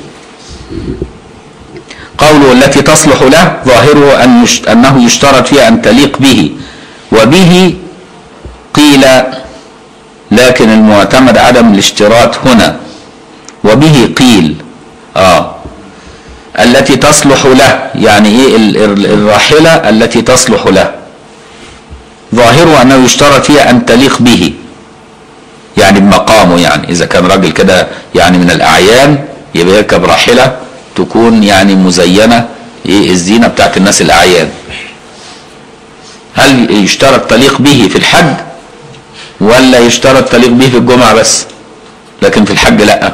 قوله التي تصلح له ظاهره أن يشت... أنه يشترط فيها أن تليق به وبه قيل لكن المعتمد عدم الاشتراط هنا وبه قيل آه التي تصلح له يعني ايه ال- ال- الراحلة التي تصلح له ظاهره أنه يشترط فيها أن تليق به يعني بمقامه يعني إذا كان راجل كده يعني من الأعيان يبقى يركب راحلة تكون يعني مزينة إيه الزينة بتاعت الناس الأعيان هل يشترط تليق به في الحج ولا يشترط تليق به في الجمعة بس لكن في الحج لا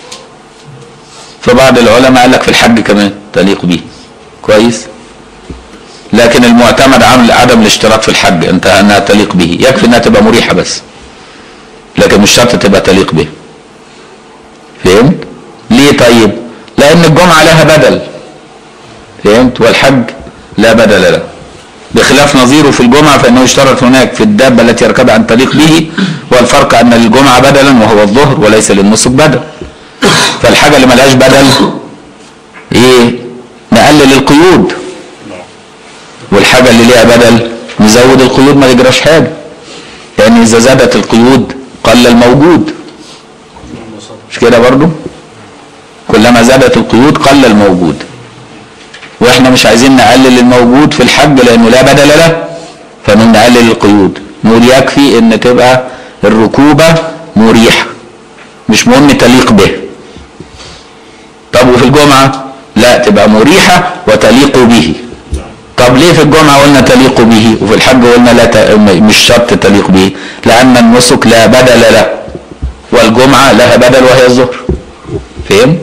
فبعض العلماء قال لك في الحج كمان تليق به كويس لكن المعتمد عمل عدم الاشتراط في الحج انت انها تليق به يكفي انها تبقى مريحه بس لكن مش شرط تبقى تليق به فهمت ليه طيب لان الجمعه لها بدل فهمت والحج لا بدل له بخلاف نظيره في الجمعة فإنه يشترط هناك في الدابة التي يركبها أن تليق به والفرق أن للجمعة بدلا وهو الظهر وليس للنسك بدل فالحاجة اللي ملهاش بدل إيه نقلل القيود والحاجة اللي ليها بدل نزود القيود ما يجراش حاجة لأن إذا زادت القيود قل الموجود مش كده برضو كلما زادت القيود قل الموجود واحنا مش عايزين نقلل الموجود في الحج لانه لا بدل له فنقوم نقلل القيود نقول يكفي ان تبقى الركوبه مريحه مش مهم تليق به طب وفي الجمعه لا تبقى مريحه وتليق به طب ليه في الجمعه قلنا تليق به وفي الحج قلنا لا ت... مش شرط تليق به لان النسك لا بدل له والجمعه لها بدل وهي الظهر فهمت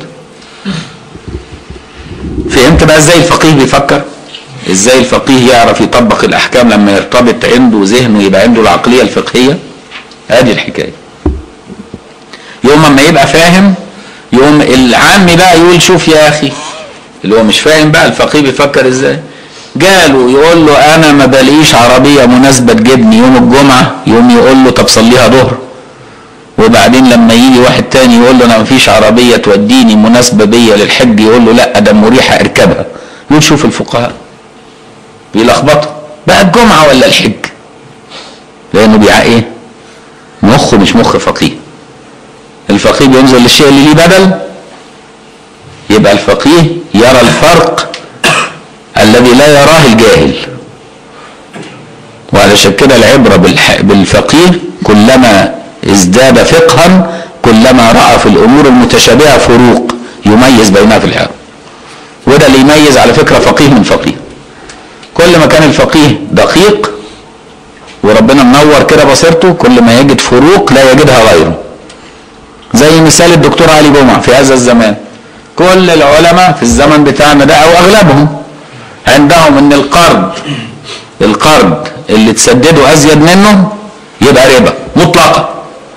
فهمت بقى ازاي الفقيه بيفكر ازاي الفقيه يعرف يطبق الاحكام لما يرتبط عنده ذهنه يبقى عنده العقليه الفقهيه ادي الحكايه يوم ما يبقى فاهم يوم العام بقى يقول شوف يا اخي اللي هو مش فاهم بقى الفقيه بيفكر ازاي جاله يقول له انا ما بلاقيش عربيه مناسبه تجيبني يوم الجمعه يوم يقول له طب صليها ظهر وبعدين لما يجي واحد تاني يقول له انا مفيش عربيه توديني مناسبه بيا للحج يقول له لا ده مريحه اركبها يقول شوف الفقهاء بيلخبطوا بقى الجمعه ولا الحج لانه بيع ايه مخه مش مخ فقيه الفقيه بينظر للشيء اللي ليه بدل يبقى الفقيه يرى الفرق الذي لا يراه الجاهل وعلشان كده العبرة بالح- بالفقيه كلما ازداد فقها كلما رأى في الأمور المتشابهة فروق يميز بينها في الحال وده اللي يميز على فكرة فقيه من فقيه كل ما كان الفقيه دقيق وربنا منور كده بصيرته كل ما يجد فروق لا يجدها غيره زي مثال الدكتور علي جمعة في هذا الزمان كل العلماء في الزمن بتاعنا ده أو أغلبهم عندهم ان القرض القرض اللي تسدده ازيد منه يبقى ربا مطلقا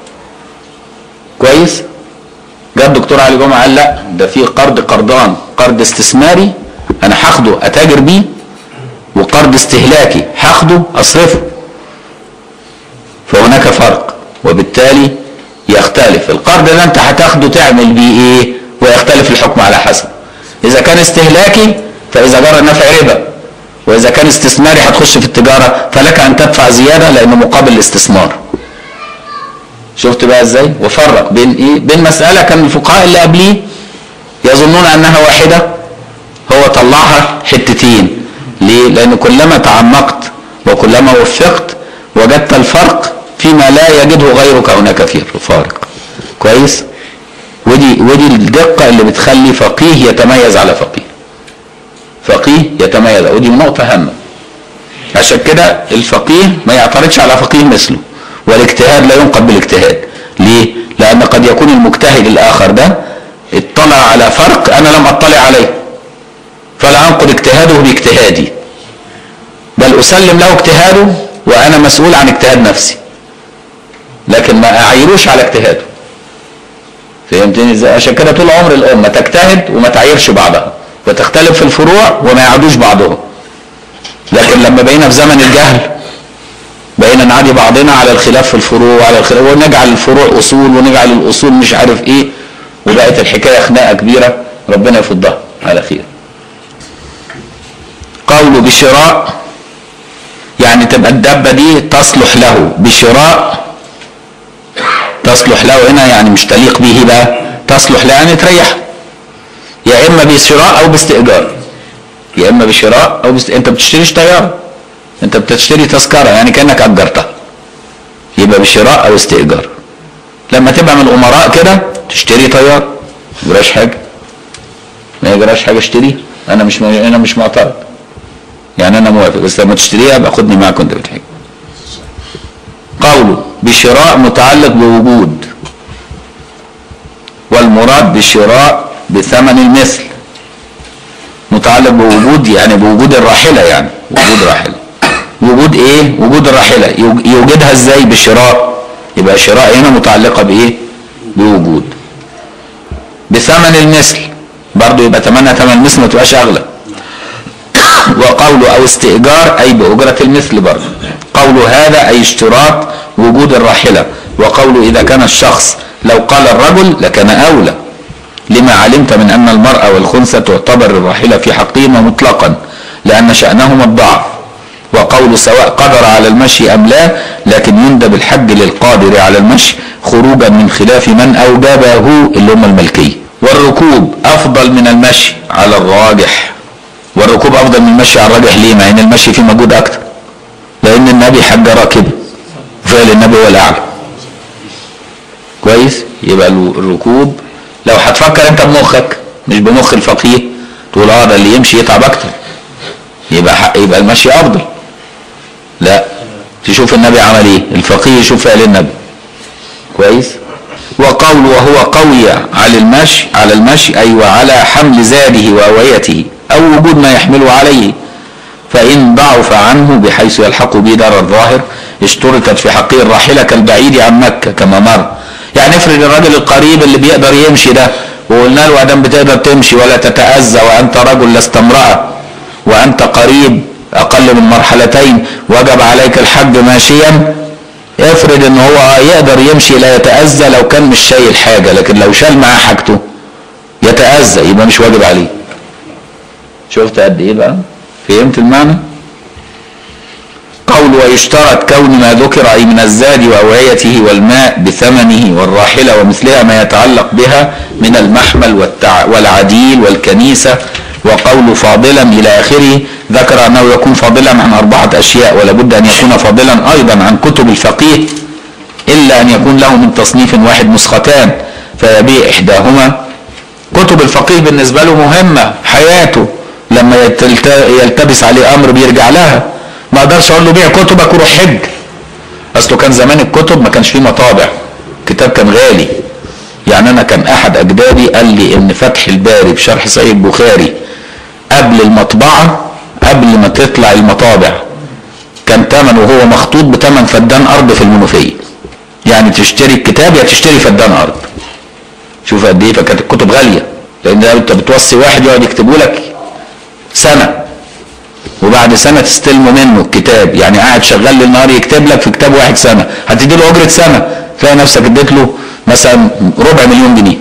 كويس جاء الدكتور علي جمعه قال لا ده في قرض قرضان قرض استثماري انا هاخده اتاجر بيه وقرض استهلاكي هاخده اصرفه فهناك فرق وبالتالي يختلف القرض ده انت هتاخده تعمل بيه ايه ويختلف الحكم على حسب اذا كان استهلاكي فاذا جرى النفع ربا واذا كان استثماري هتخش في التجاره فلك ان تدفع زياده لانه مقابل الاستثمار شفت بقى ازاي وفرق بين ايه بين مساله كان الفقهاء اللي قبليه يظنون انها واحده هو طلعها حتتين ليه لان كلما تعمقت وكلما وفقت وجدت الفرق فيما لا يجده غيرك هناك فيه فارق كويس ودي ودي الدقه اللي بتخلي فقيه يتميز على فقيه فقيه يتميز ودي نقطه هامه عشان كده الفقيه ما يعترضش على فقيه مثله والاجتهاد لا ينقد بالاجتهاد ليه لان قد يكون المجتهد الاخر ده اطلع على فرق انا لم اطلع عليه فلا انقد اجتهاده باجتهادي بل اسلم له اجتهاده وانا مسؤول عن اجتهاد نفسي لكن ما اعيروش على اجتهاده فهمتني ازاي عشان كده طول عمر الامه تجتهد وما تعايرش بعضها وتختلف في الفروع وما يعادوش بعضهم لكن لما بقينا في زمن الجهل بقينا نعادي بعضنا على الخلاف في الفروع وعلى الخلاف ونجعل الفروع اصول ونجعل الاصول مش عارف ايه وبقت الحكايه خناقه كبيره ربنا يفضها على خير قوله بشراء يعني تبقى الدابه دي تصلح له بشراء تصلح له هنا يعني مش تليق به بقى تصلح له يعني تريح يا اما بشراء او باستئجار يا اما بشراء او بست... انت بتشتريش طياره انت بتشتري تذكره يعني كانك اجرتها يبقى بشراء او استئجار لما تبقى من الامراء كده تشتري طياره ما يجراش حاجه ما يجراش حاجه اشتري انا مش م... انا مش معترض يعني انا موافق بس لما تشتريها ابقى خدني معاك وانت بتحج قوله بشراء متعلق بوجود والمراد بشراء بثمن المثل متعلق بوجود يعني بوجود الراحلة يعني وجود راحلة وجود ايه وجود الراحلة يوج- يوجدها ازاي بشراء يبقى شراء هنا متعلقة بايه بوجود بثمن المثل برضو يبقى ثمنها ثمن مثل ما تبقاش اغلى وقوله او استئجار اي باجرة المثل برضو قوله هذا اي اشتراط وجود الراحلة وقوله اذا كان الشخص لو قال الرجل لكان اولى لما علمت من أن المرأة والخنثى تعتبر الراحلة في حقهما مطلقا لأن شأنهما الضعف وقول سواء قدر على المشي أم لا لكن يندب الحج للقادر على المشي خروجا من خلاف من أوجبه اللي هم الملكية والركوب أفضل من المشي على الراجح والركوب أفضل من المشي على الراجح ليه؟ مع إن المشي فيه مجهود أكتر لأن النبي حج راكبا فعل النبي هو الأعلى كويس يبقى الركوب لو هتفكر انت بمخك مش بمخ الفقيه تقول اه ده اللي يمشي يتعب اكتر يبقى حق يبقى المشي افضل لا تشوف النبي عمل ايه الفقيه يشوف فعل النبي كويس وقول وهو قوي على المشي على المشي اي وعلى حمل زاده واويته او وجود ما يحمله عليه فإن ضعف عنه بحيث يلحق به دار الظاهر اشترطت في حقه الراحلة كالبعيد عن مكة كما مر يعني افرض الراجل القريب اللي بيقدر يمشي ده وقلنا له ادام بتقدر تمشي ولا تتأذى وانت رجل لست امرأة وانت قريب اقل من مرحلتين وجب عليك الحج ماشيا افرض ان هو يقدر يمشي لا يتأذى لو كان مش شايل حاجة لكن لو شال معاه حاجته يتأذى يبقى مش واجب عليه شفت قد ايه بقى فهمت المعنى قول ويشترط كون ما ذكر أي من الزاد وأوعيته والماء بثمنه والراحلة ومثلها ما يتعلق بها من المحمل والتع... والعديل والكنيسة وقول فاضلا إلى آخره ذكر أنه يكون فاضلا عن أربعة أشياء ولابد أن يكون فاضلا أيضا عن كتب الفقيه إلا أن يكون له من تصنيف واحد نسختان فيبيع إحداهما كتب الفقيه بالنسبة له مهمة حياته لما يتلت- يلتبس عليه أمر بيرجع لها ما اقدرش اقول له بيع كتبك وروح حج اصله كان زمان الكتب ما كانش فيه مطابع كتاب كان غالي يعني انا كان احد اجدادي قال لي ان فتح الباري بشرح صحيح البخاري قبل المطبعه قبل ما تطلع المطابع كان ثمنه وهو مخطوط بثمن فدان ارض في المنوفيه يعني تشتري الكتاب يا تشتري فدان ارض شوف قد ايه فكانت الكتب غاليه لان انت بتوصي واحد يقعد يكتبه لك سنه وبعد سنة تستلموا منه الكتاب يعني قاعد شغال ليل نهار يكتب لك في كتاب واحد سنة هتدي له أجرة سنة تلاقي نفسك اديت له مثلا ربع مليون جنيه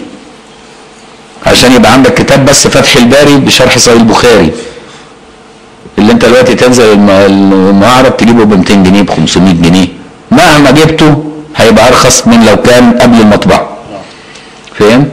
عشان يبقى عندك كتاب بس فتح الباري بشرح صحيح البخاري اللي انت دلوقتي تنزل الم- المعرض تجيبه ب 200 جنيه ب 500 جنيه مهما جبته هيبقى ارخص من لو كان قبل المطبعه فهمت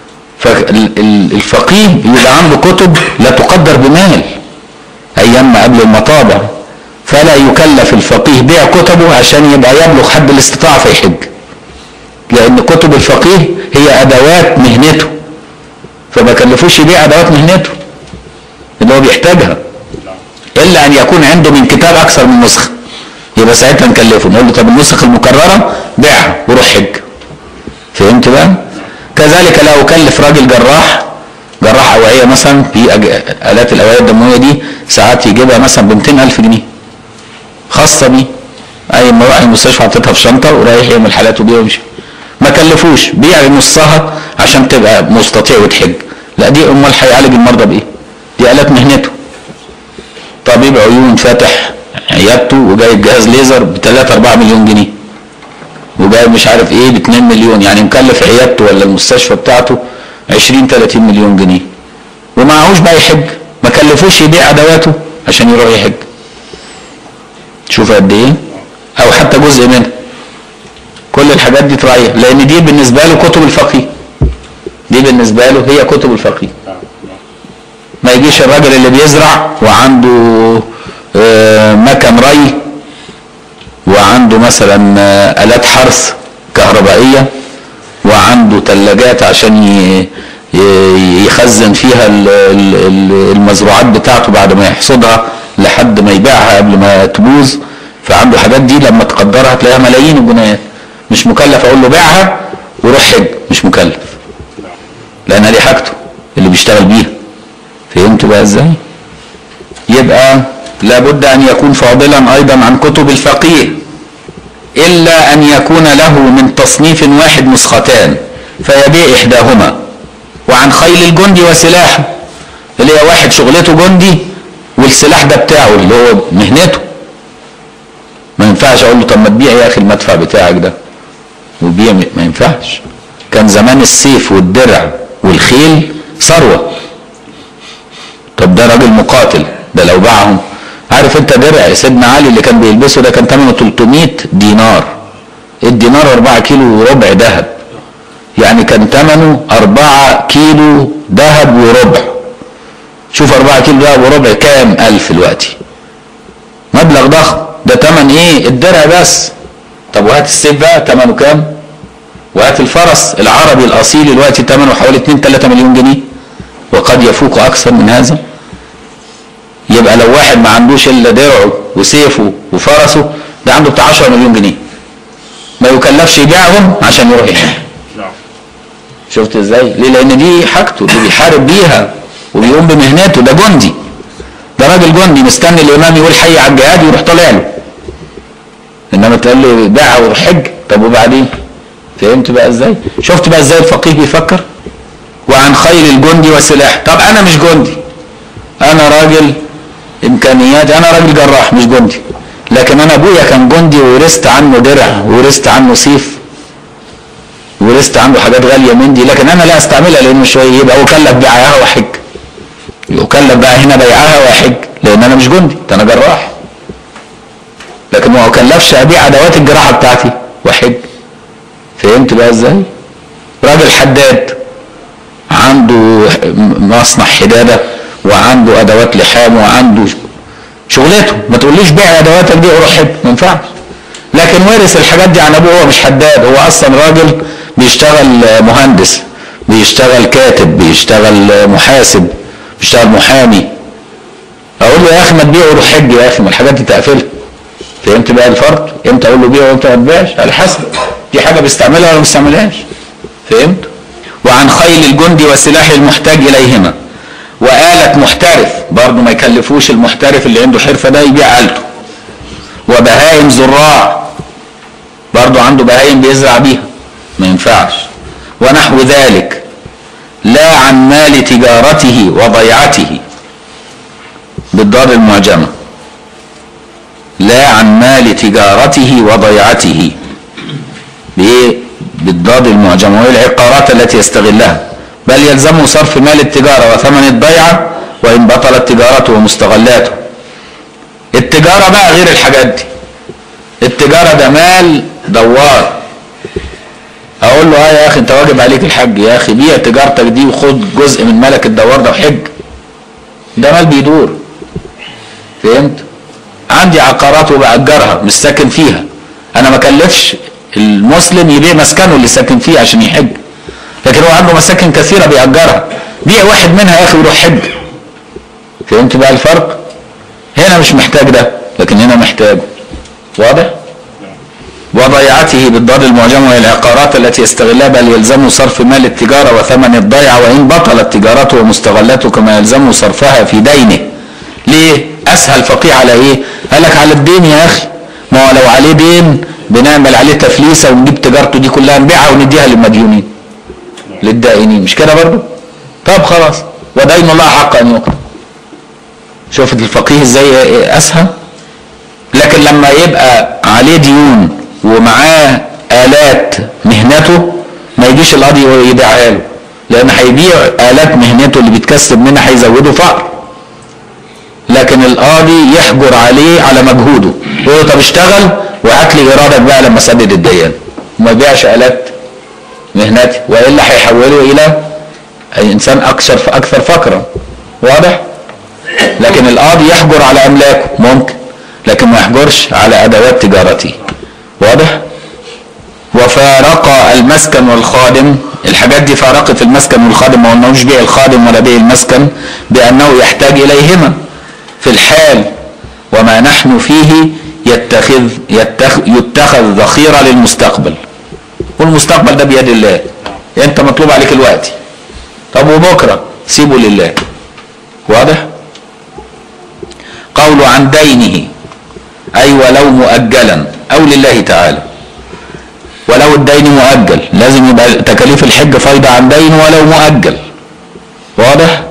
فالفقيه يبقى عنده كتب لا تقدر بمال ايام ما قبل المطابع فلا يكلف الفقيه بيع كتبه عشان يبقى يبلغ حد الاستطاعه فيحج لان كتب الفقيه هي ادوات مهنته فما كلفوش يبيع ادوات مهنته اللي هو بيحتاجها الا ان يكون عنده من كتاب اكثر من نسخه يبقى ساعتها نكلفه نقول له طب النسخ المكرره بيعها وروح حج فهمت بقى كذلك لا اكلف راجل جراح جراح اوعيه مثلا في أج... الات الاوعيه الدمويه دي ساعات يجيبها مثلا ب 200000 جنيه خاصه بيه اي ما راح المستشفى حاططها في شنطه ورايح يعمل حالاته بيها ويمشي ما كلفوش بيع نصها عشان تبقى مستطيع وتحج لا دي امال هيعالج المرضى بايه دي الات مهنته طبيب عيون فاتح عيادته وجايب جهاز ليزر ب 3 4 مليون جنيه وجايب مش عارف ايه ب 2 مليون يعني مكلف عيادته ولا المستشفى بتاعته 20 30 مليون جنيه ومعهوش بقى يحج ما كلفوش يبيع ادواته عشان يروح يحج شوف قد ايه او حتى جزء منها كل الحاجات دي تراعيها لان دي بالنسبه له كتب الفقيه دي بالنسبه له هي كتب الفقيه ما يجيش الراجل اللي بيزرع وعنده آه، مكن ري وعنده مثلا آه، آلات حرث كهربائية وعنده ثلاجات عشان ي- ي- يخزن فيها ال- ال- ال- المزروعات بتاعته بعد ما يحصدها لحد ما يبيعها قبل ما تبوظ فعنده حاجات دي لما تقدرها تلاقيها ملايين الجنيهات مش مكلف اقول له بيعها وروح حج مش مكلف لان دي حاجته اللي بيشتغل بيها فهمت بقى ازاي يبقى لابد ان يكون فاضلا ايضا عن كتب الفقيه الا ان يكون له من تصنيف واحد نسختان فيبيع احداهما وعن خيل الجندي وسلاحه اللي هي واحد شغلته جندي والسلاح ده بتاعه اللي هو مهنته ما ينفعش اقول له طب ما تبيع يا اخي المدفع بتاعك ده وبيع ما ينفعش كان زمان السيف والدرع والخيل ثروه طب ده راجل مقاتل ده لو باعهم عارف انت درع سيدنا علي اللي كان بيلبسه ده كان ثمنه 300 دينار الدينار 4 كيلو وربع ذهب يعني كان ثمنه 4 كيلو ذهب وربع شوف 4 كيلو ذهب وربع كام ألف دلوقتي مبلغ ضخم ده ثمن ايه الدرع بس طب وهات السيف بقى ثمنه كام وهات الفرس العربي الاصيل دلوقتي ثمنه حوالي 2 3 مليون جنيه وقد يفوق اكثر من هذا يبقى لو واحد ما عندوش الا درعه وسيفه وفرسه ده عنده بتاع 10 مليون جنيه ما يكلفش يبيعهم عشان يروح يحج نعم شفت ازاي ليه لان دي حاجته دي بيحارب بيها وبيقوم بمهنته ده جندي ده راجل جندي مستني الامام يقول حي على الجهاد ويروح طالع له انما تقول له باع وروح حج طب وبعدين فهمت بقى ازاي شفت بقى ازاي الفقيه بيفكر وعن خيل الجندي وسلاح طب انا مش جندي انا راجل امكانيات انا راجل جراح مش جندي لكن انا ابويا كان جندي وورثت عنه درع وورثت عنه سيف ورثت عنده حاجات غاليه من دي لكن انا لا استعملها لانه شويه يبقى اكلف بيعها واحج يكلف بقى هنا بيعها واحج لان انا مش جندي ده انا جراح لكن ما اكلفش ابيع ادوات الجراحه بتاعتي واحج فهمت بقى ازاي راجل حداد عنده مصنع حداده وعنده ادوات لحام وعنده شغلته ما تقوليش بيع ادواتك دي وروح حج ما ينفعش لكن ورث الحاجات دي عن ابوه هو مش حداد هو اصلا راجل بيشتغل مهندس بيشتغل كاتب بيشتغل محاسب بيشتغل محامي اقول له يا اخي ما تبيع وروح حج يا اخي ما الحاجات دي تقفلها فهمت بقى الفرق امتى اقول له بيع وامتى ما تبيعش على حسب دي حاجه بيستعملها ولا ما بيستعملهاش فهمت وعن خيل الجندي والسلاح المحتاج اليهما وآلة محترف برضه ما يكلفوش المحترف اللي عنده حرفة ده يبيع آلته وبهايم زراع برضه عنده بهايم بيزرع بيها ما ينفعش ونحو ذلك لا عن مال تجارته وضيعته بالضاد المعجمة لا عن مال تجارته وضيعته بايه بالضاد المعجمه وهي العقارات التي يستغلها بل يلزمه صرف مال التجاره وثمن الضيعه وان بطلت تجارته ومستغلاته التجاره بقى غير الحاجات دي التجاره ده مال دوار اقول له اه يا اخي انت واجب عليك الحج يا اخي بيع تجارتك دي وخد جزء من مالك الدوار ده وحج ده مال بيدور فهمت عندي عقارات وبأجرها مش ساكن فيها انا ما كلفش المسلم يبيع مسكنه اللي ساكن فيه عشان يحج لكن هو عنده مساكن كثيره بيأجرها بيع واحد منها يا اخي ويروح حج فهمت بقى الفرق هنا مش محتاج ده لكن هنا محتاج واضح وضيعته بالضاد المعجم وهي العقارات التي يستغلها بل يلزمه صرف مال التجارة وثمن الضيعة وإن بطلت تجارته ومستغلاته كما يلزمه صرفها في دينه ليه؟ أسهل فقيه على إيه؟ قال لك على الدين يا أخي ما هو لو عليه دين بنعمل عليه تفليسة ونجيب تجارته دي كلها نبيعها ونديها للمديونين للدائنين مش كده برضه؟ طب خلاص ودين الله حق أن يقضى شوفت الفقيه ازاي اسهل لكن لما يبقى عليه ديون ومعاه آلات مهنته ما يجيش القاضي يبيعها له لأن هيبيع آلات مهنته اللي بيتكسب منها هيزوده فقر لكن القاضي يحجر عليه على مجهوده يقول له طب اشتغل وهات لي ايرادك بقى لما اسدد الديان وما يبيعش آلات مهنتي والا هيحوله الى انسان اكثر اكثر فقرا واضح؟ لكن القاضي يحجر على املاكه ممكن لكن ما يحجرش على ادوات تجارته واضح وفارق المسكن والخادم الحاجات دي فارقت المسكن والخادم ما قلناش بيع الخادم ولا بيع المسكن بانه يحتاج اليهما في الحال وما نحن فيه يتخذ يتخذ, يتخذ ذخيره للمستقبل والمستقبل ده بيد الله انت مطلوب عليك الوقت طب وبكره سيبه لله واضح قول عن دينه أي ولو مؤجلا أو لله تعالى ولو الدين مؤجل لازم يبقى تكاليف الحج فايدة عن دين ولو مؤجل واضح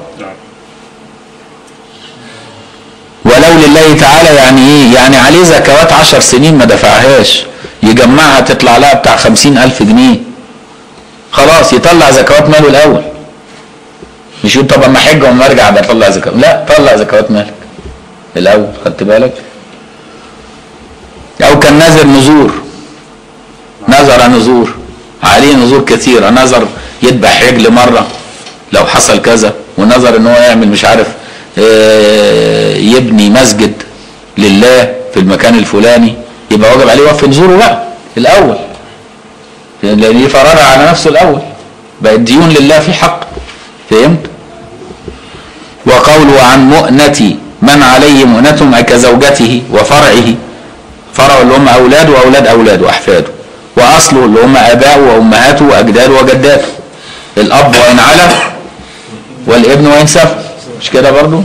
ولو لله تعالى يعني ايه يعني عليه زكوات عشر سنين ما دفعهاش يجمعها تطلع لها بتاع خمسين ألف جنيه خلاص يطلع زكوات ماله الأول مش يقول طب اما حج واما ارجع بطلع زكوات لا طلع زكوات مالك الاول خدت بالك او كان نذر نذور نذر نذور عليه نذور كثيره نذر يذبح عجل مره لو حصل كذا ونذر ان هو يعمل مش عارف يبني مسجد لله في المكان الفلاني يبقى واجب عليه يوفي نذوره بقى الاول لان دي فرضها على نفسه الاول بقت ديون لله في حق فهمت وقوله عن مؤنة من عليه مؤنتهم كزوجته وفرعه فرع اللي هم اولاده واولاد اولاده واحفاده واصله اللي هم اباؤه وامهاته واجداده وجداته الاب وان علا والابن وان سفل مش كده برضو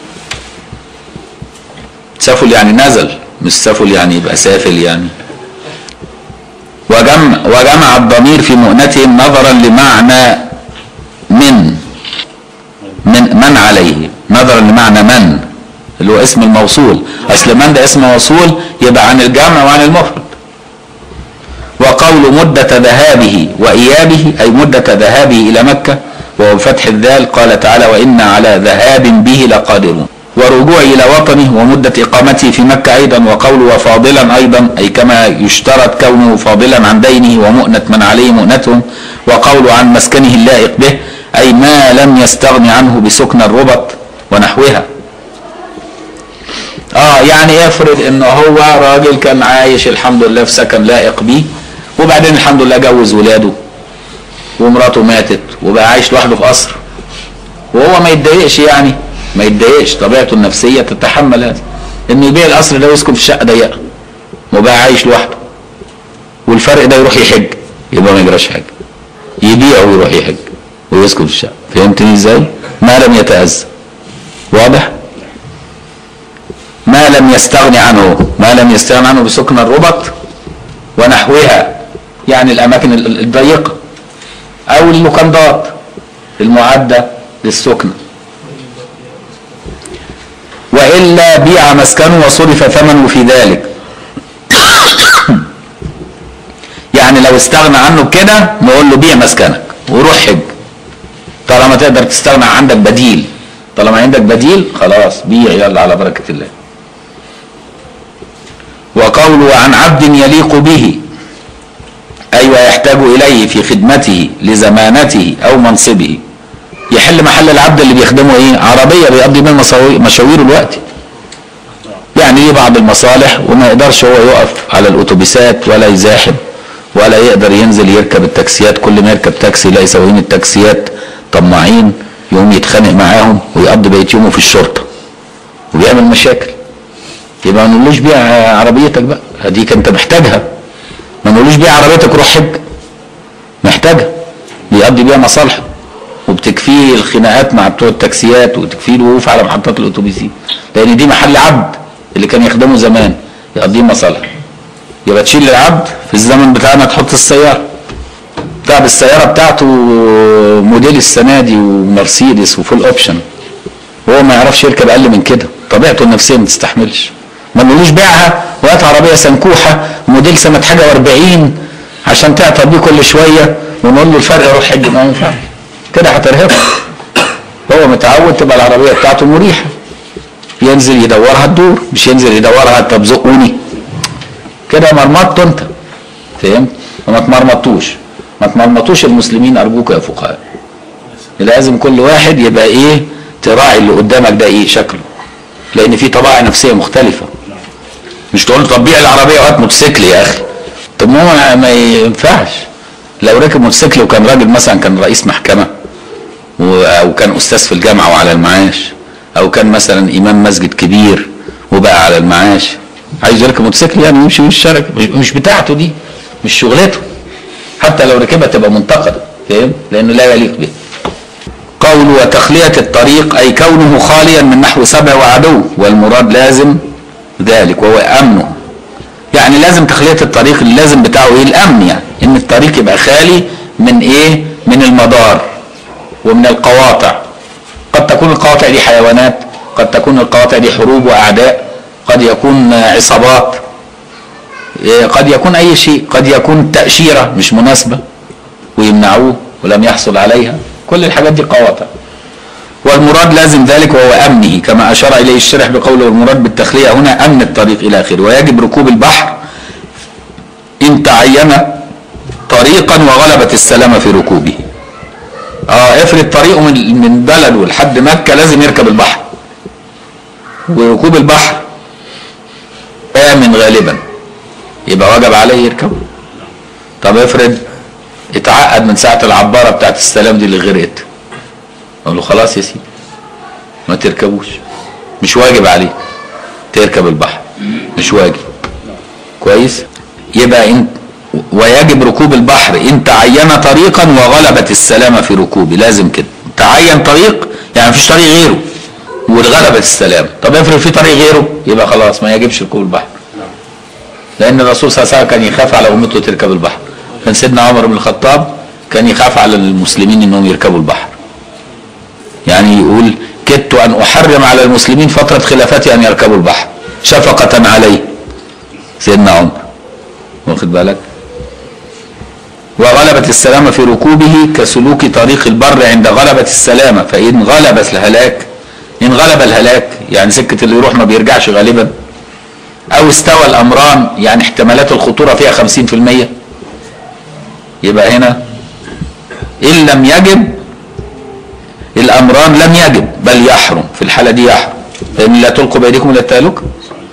سفل يعني نزل مش سفل يعني يبقى سافل يعني وجمع وجمع الضمير في مؤنتهم نظرا لمعنى من من من عليه نظرا لمعنى من اللي هو اسم الموصول اصل من ده اسم موصول يبقى عن الجمع وعن المفرد وقول مدة ذهابه وإيابه أي مدة ذهابه إلى مكة وهو بفتح الذال قال تعالى وإنا على ذهاب به لقادرون ورجوعه إلى وطنه ومدة إقامته في مكة أيضا وقوله وفاضلا أيضا أي كما يشترط كونه فاضلا عن دينه ومؤنة من عليه مؤنتهم وقوله عن مسكنه اللائق به أي ما لم يستغن عنه بسكن الربط ونحوها اه يعني افرض ان هو راجل كان عايش الحمد لله في سكن لائق بيه وبعدين الحمد لله جوز ولاده ومراته ماتت وبقى عايش لوحده في قصر وهو ما يتضايقش يعني ما يتضايقش طبيعته النفسيه تتحمل هذا انه يبيع القصر ده ويسكن في شقه ضيقه وبقى عايش لوحده والفرق ده يروح يحج يبقى ما يجراش حاجه يبيعه ويروح يحج ويسكن في الشقه فهمتني ازاي؟ ما لم يتأذى واضح؟ ما لم يستغني عنه ما لم يستغني عنه بسكن الربط ونحوها يعني الأماكن الضيقة أو اللوكندات المعدة للسكن وإلا بيع مسكنه وصرف ثمنه في ذلك يعني لو استغنى عنه بكده نقول له بيع مسكنك وروح حج طالما تقدر تستغنى عندك بديل طالما عندك بديل خلاص بيع يلا على بركة الله وقوله عن عبد يليق به أي ويحتاج إليه في خدمته لزمانته أو منصبه يحل محل العبد اللي بيخدمه إيه عربية بيقضي بيها مساوي- مشاويره الوقت يعني ليه بعض المصالح وما يقدرش هو يقف على الأتوبيسات ولا يزاحم ولا يقدر ينزل يركب التاكسيات كل ما يركب تاكسي يلاقي سواقين التاكسيات طماعين يقوم يتخانق معاهم ويقضي بقية يومه في الشرطة وبيعمل مشاكل يبقى ما نقولوش بيع عربيتك بقى هديك انت محتاجها ما نقولوش بيع عربيتك روح حج محتاجها بيقضي بيها مصالحه وبتكفيه الخناقات مع بتوع التاكسيات وتكفيه الوقوف على محطات الاتوبيسين لان دي محل عبد اللي كان يخدمه زمان يقضيه مصالح يبقى تشيل العبد في الزمن بتاعنا تحط السياره بتاع السياره بتاعته موديل السنه دي ومرسيدس وفول اوبشن هو ما يعرفش يركب اقل من كده طبيعته النفسيه ما تستحملش ما نقولوش بيعها وهات عربيه سنكوحه موديل سنه حاجه و40 عشان تعطل بيه كل شويه ونقول له الفرق روح حج ما ينفعش كده هترهقه هو متعود تبقى العربيه بتاعته مريحه ينزل يدورها تدور مش ينزل يدورها طب زقوني كده مرمطته انت فهمت وما تمرمطوش ما تمرمطوش المسلمين ارجوك يا فقهاء لازم كل واحد يبقى ايه تراعي اللي قدامك ده ايه شكله لان في طباع نفسيه مختلفه مش تقول له طب بيع العربيه وهات موتوسيكل يا اخي طب ما هو ما ينفعش لو ركب موتوسيكل وكان راجل مثلا كان رئيس محكمه و- او كان استاذ في الجامعه وعلى المعاش او كان مثلا امام مسجد كبير وبقى على المعاش عايز يركب موتوسيكل يعني يمشي من الشارع مش- مش بتاعته دي مش شغلته حتى لو ركبها تبقى منتقده فاهم لانه لا يليق به قول وتخلية الطريق أي كونه خاليا من نحو سبع وعدو والمراد لازم ذلك وهو أمنه يعني لازم تخلية الطريق اللازم بتاعه إيه الأمن يعني إن الطريق يبقى خالي من إيه من المضار ومن القواطع قد تكون القواطع دي حيوانات قد تكون القواطع دي حروب وأعداء قد يكون عصابات إيه، قد يكون أي شيء قد يكون تأشيرة مش مناسبة ويمنعوه ولم يحصل عليها كل الحاجات دي قواطع والمراد لازم ذلك وهو أمنه كما أشار إليه الشرح بقوله والمراد بالتخلية هنا أمن الطريق إلى آخره ويجب ركوب البحر إن تعين طريقا وغلبت السلامة في ركوبه اه افرض طريقه من من بلده لحد مكة لازم يركب البحر وركوب البحر آمن غالبا يبقى وجب عليه يركبه طب افرض اتعقد من ساعة العبارة بتاعت السلام دي اللي غرقت اقول له خلاص يا سيدي ما تركبوش مش واجب عليه تركب البحر مش واجب كويس يبقى ان ويجب ركوب البحر ان تعين طريقا وغلبت السلامة في ركوبه لازم كده تعين طريق يعني مفيش طريق غيره وغلبت السلامة طب افرض في طريق غيره يبقى خلاص ما يجبش ركوب البحر لان الرسول صلى الله عليه وسلم كان يخاف على امته تركب البحر كان سيدنا عمر بن الخطاب كان يخاف على المسلمين انهم يركبوا البحر يعني يقول كدت ان احرم على المسلمين فتره خلافتي ان يركبوا البحر شفقه عليه سيدنا عمر واخد بالك وغلبت السلامة في ركوبه كسلوك طريق البر عند غلبة السلامة فإن غلب الهلاك إن غلب الهلاك يعني سكة اللي يروح ما بيرجعش غالبا أو استوى الأمران يعني احتمالات الخطورة فيها خمسين في المية يبقى هنا إن لم يجب الأمران لم يجب بل يحرم في الحالة دي يحرم فإن لا تلقوا بأيديكم إلى التهلكة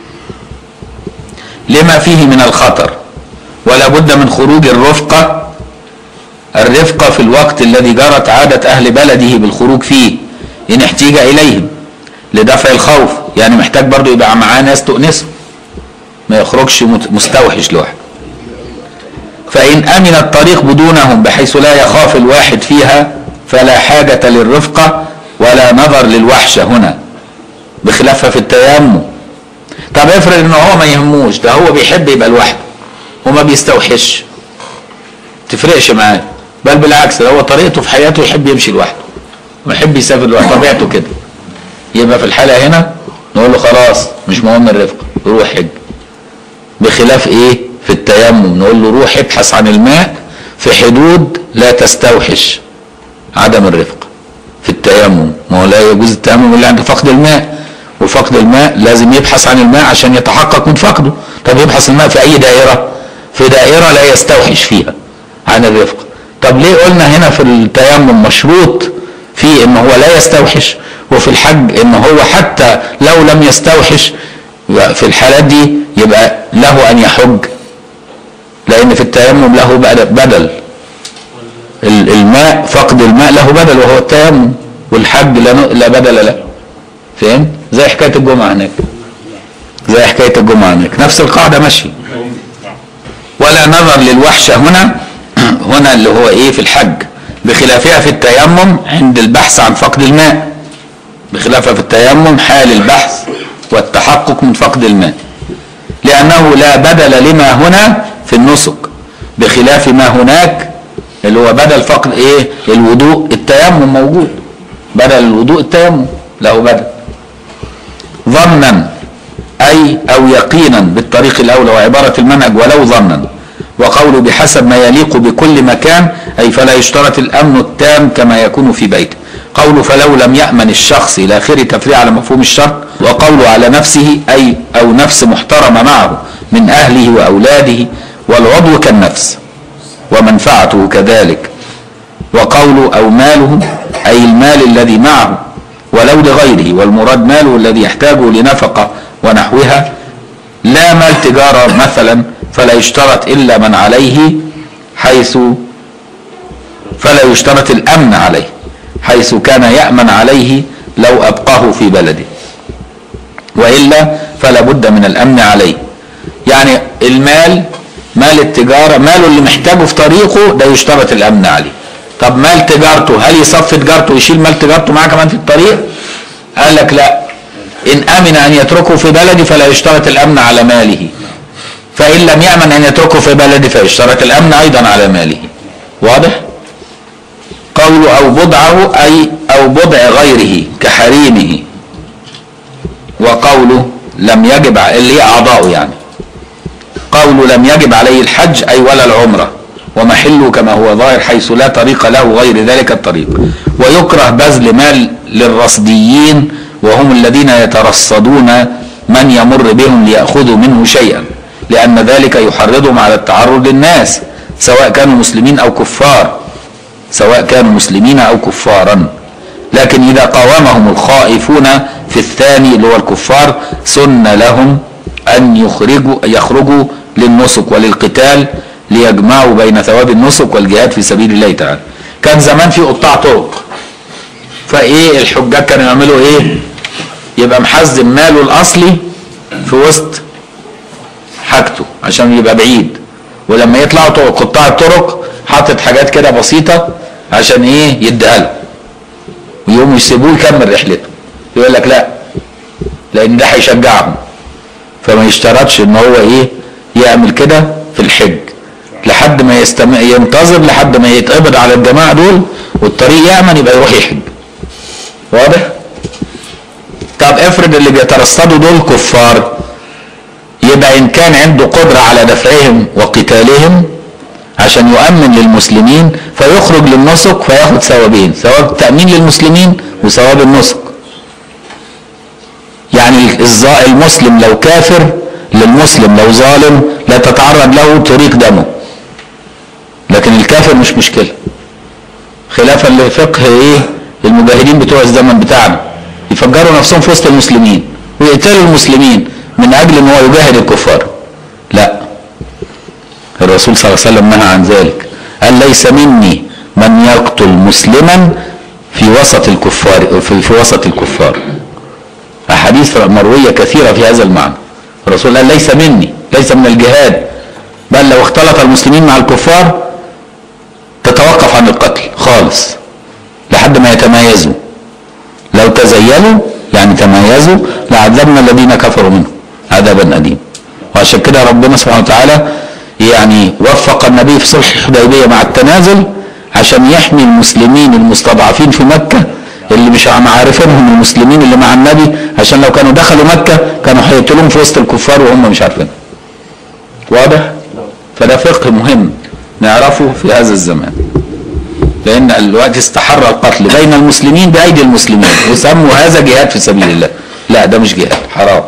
لما فيه من الخطر ولا بد من خروج الرفقة الرفقة في الوقت الذي جرت عادة أهل بلده بالخروج فيه إن احتيج إليهم لدفع الخوف يعني محتاج برضو يبقى معاه ناس تؤنسه ما يخرجش مت- مستوحش لوحده فإن أمن الطريق بدونهم بحيث لا يخاف الواحد فيها فلا حاجة للرفقة ولا نظر للوحشة هنا بخلافها في التيمم طب افرض ان هو ما يهموش ده هو بيحب يبقى لوحده وما بيستوحش تفرقش معاه بل بالعكس ده هو طريقته في حياته يحب يمشي لوحده ويحب يسافر لوحده طبيعته كده يبقى في الحالة هنا نقول له خلاص مش مهم الرفقة روح حج بخلاف ايه في التيمم نقول له روح ابحث عن الماء في حدود لا تستوحش عدم الرفق في التيمم ما هو لا يجوز التيمم الا عند فقد الماء وفقد الماء لازم يبحث عن الماء عشان يتحقق من فقده طب يبحث الماء في اي دائره في دائره لا يستوحش فيها عن الرفق طب ليه قلنا هنا في التيمم مشروط في ان هو لا يستوحش وفي الحج ان هو حتى لو لم يستوحش في الحالات دي يبقى له ان يحج لان في التيمم له بدل ال- الماء فقد الماء له بدل وهو التيمم والحج لا ن- لا بدل له فهمت زي حكايه الجمعه هناك زي حكايه الجمعه هناك نفس القاعده ماشيه ولا نظر للوحشه هنا هنا اللي هو ايه في الحج بخلافها في التيمم عند البحث عن فقد الماء بخلافها في التيمم حال البحث والتحقق من فقد الماء لأنه لا بدل لما هنا في النسك بخلاف ما هناك اللي هو بدل فقد ايه الوضوء التيمم موجود بدل الوضوء التيمم له بدل ظنا أي أو يقينا بالطريق الأولى وعبارة المنهج ولو ظنا وقوله بحسب ما يليق بكل مكان أي فلا يشترط الأمن التام كما يكون في بيته قوله فلو لم يأمن الشخص إلى آخره تفريع على مفهوم الشرط وقوله على نفسه أي أو نفس محترمة معه من أهله وأولاده والعضو كالنفس ومنفعته كذلك وقوله أو ماله أي المال الذي معه ولو لغيره والمراد ماله الذي يحتاجه لنفقة ونحوها لا مال تجارة مثلا فلا يشترط إلا من عليه حيث فلا يشترط الأمن عليه حيث كان يأمن عليه لو أبقاه في بلده وإلا فلا بد من الأمن عليه يعني المال مال التجارة ماله اللي محتاجه في طريقه ده يشترط الأمن عليه طب مال تجارته هل يصفي تجارته ويشيل مال تجارته معاه كمان في الطريق قال لك لا إن أمن أن يتركه في بلده فلا يشترط الأمن على ماله فإن لم يأمن أن يتركه في بلده فيشترط الأمن أيضا على ماله واضح؟ قوله أو بضعه أي أو بضع غيره كحريمه وقوله لم يجب ع- اللي هي أعضاؤه يعني قوله لم يجب عليه الحج أي ولا العمرة ومحله كما هو ظاهر حيث لا طريق له غير ذلك الطريق ويكره بذل مال للرصديين وهم الذين يترصدون من يمر بهم ليأخذوا منه شيئا لأن ذلك يحرضهم على التعرض للناس سواء كانوا مسلمين أو كفار سواء كانوا مسلمين أو كفارا لكن إذا قاومهم الخائفون في الثاني اللي هو الكفار سن لهم أن يخرجوا يخرجوا للنسك وللقتال ليجمعوا بين ثواب النسك والجهاد في سبيل الله تعالى كان زمان في قطاع طرق فايه الحجاج كانوا يعملوا ايه يبقى محزم ماله الاصلي في وسط حاجته عشان يبقى بعيد ولما يطلعوا طرق قطاع الطرق حاطط حاجات كده بسيطه عشان ايه يديها له ويقوموا يسيبوه يكمل رحلته يقول لك لا لان ده هيشجعهم فما يشترطش ان هو ايه يعمل كده في الحج لحد ما يستمع ينتظر لحد ما يتقبض على الجماعه دول والطريق يامن يبقى يروح يحج واضح طب افرض اللي بيترصدوا دول كفار يبقى ان كان عنده قدره على دفعهم وقتالهم عشان يؤمن للمسلمين فيخرج للنسك فياخد ثوابين ثواب التامين للمسلمين وثواب النسك يعني الظا- المسلم لو كافر للمسلم لو ظالم لا تتعرض له طريق دمه لكن الكافر مش مشكله خلافا لفقه ايه المجاهدين بتوع الزمن بتاعنا يفجروا نفسهم في وسط المسلمين ويقتلوا المسلمين من اجل ان هو يجاهد الكفار لا الرسول صلى الله عليه وسلم نهى عن ذلك قال ليس مني من يقتل مسلما في وسط الكفار في, في وسط الكفار احاديث مرويه كثيره في هذا المعنى الرسول قال ليس مني ليس من الجهاد بل لو اختلط المسلمين مع الكفار تتوقف عن القتل خالص لحد ما يتميزوا لو تزينوا يعني تميزوا لعذبنا الذين كفروا منهم عذابا أليم وعشان كده ربنا سبحانه وتعالى يعني وفق النبي في صلح الحديبية مع التنازل عشان يحمي المسلمين المستضعفين في مكة اللي مش عم عارفينهم المسلمين اللي مع النبي عشان لو كانوا دخلوا مكة كانوا هيقتلوهم في وسط الكفار وهم مش عارفين واضح؟ فده فقه مهم نعرفه في هذا الزمان لان الوقت استحر القتل بين المسلمين بايدي المسلمين وسموا هذا جهاد في سبيل الله لا ده مش جهاد حرام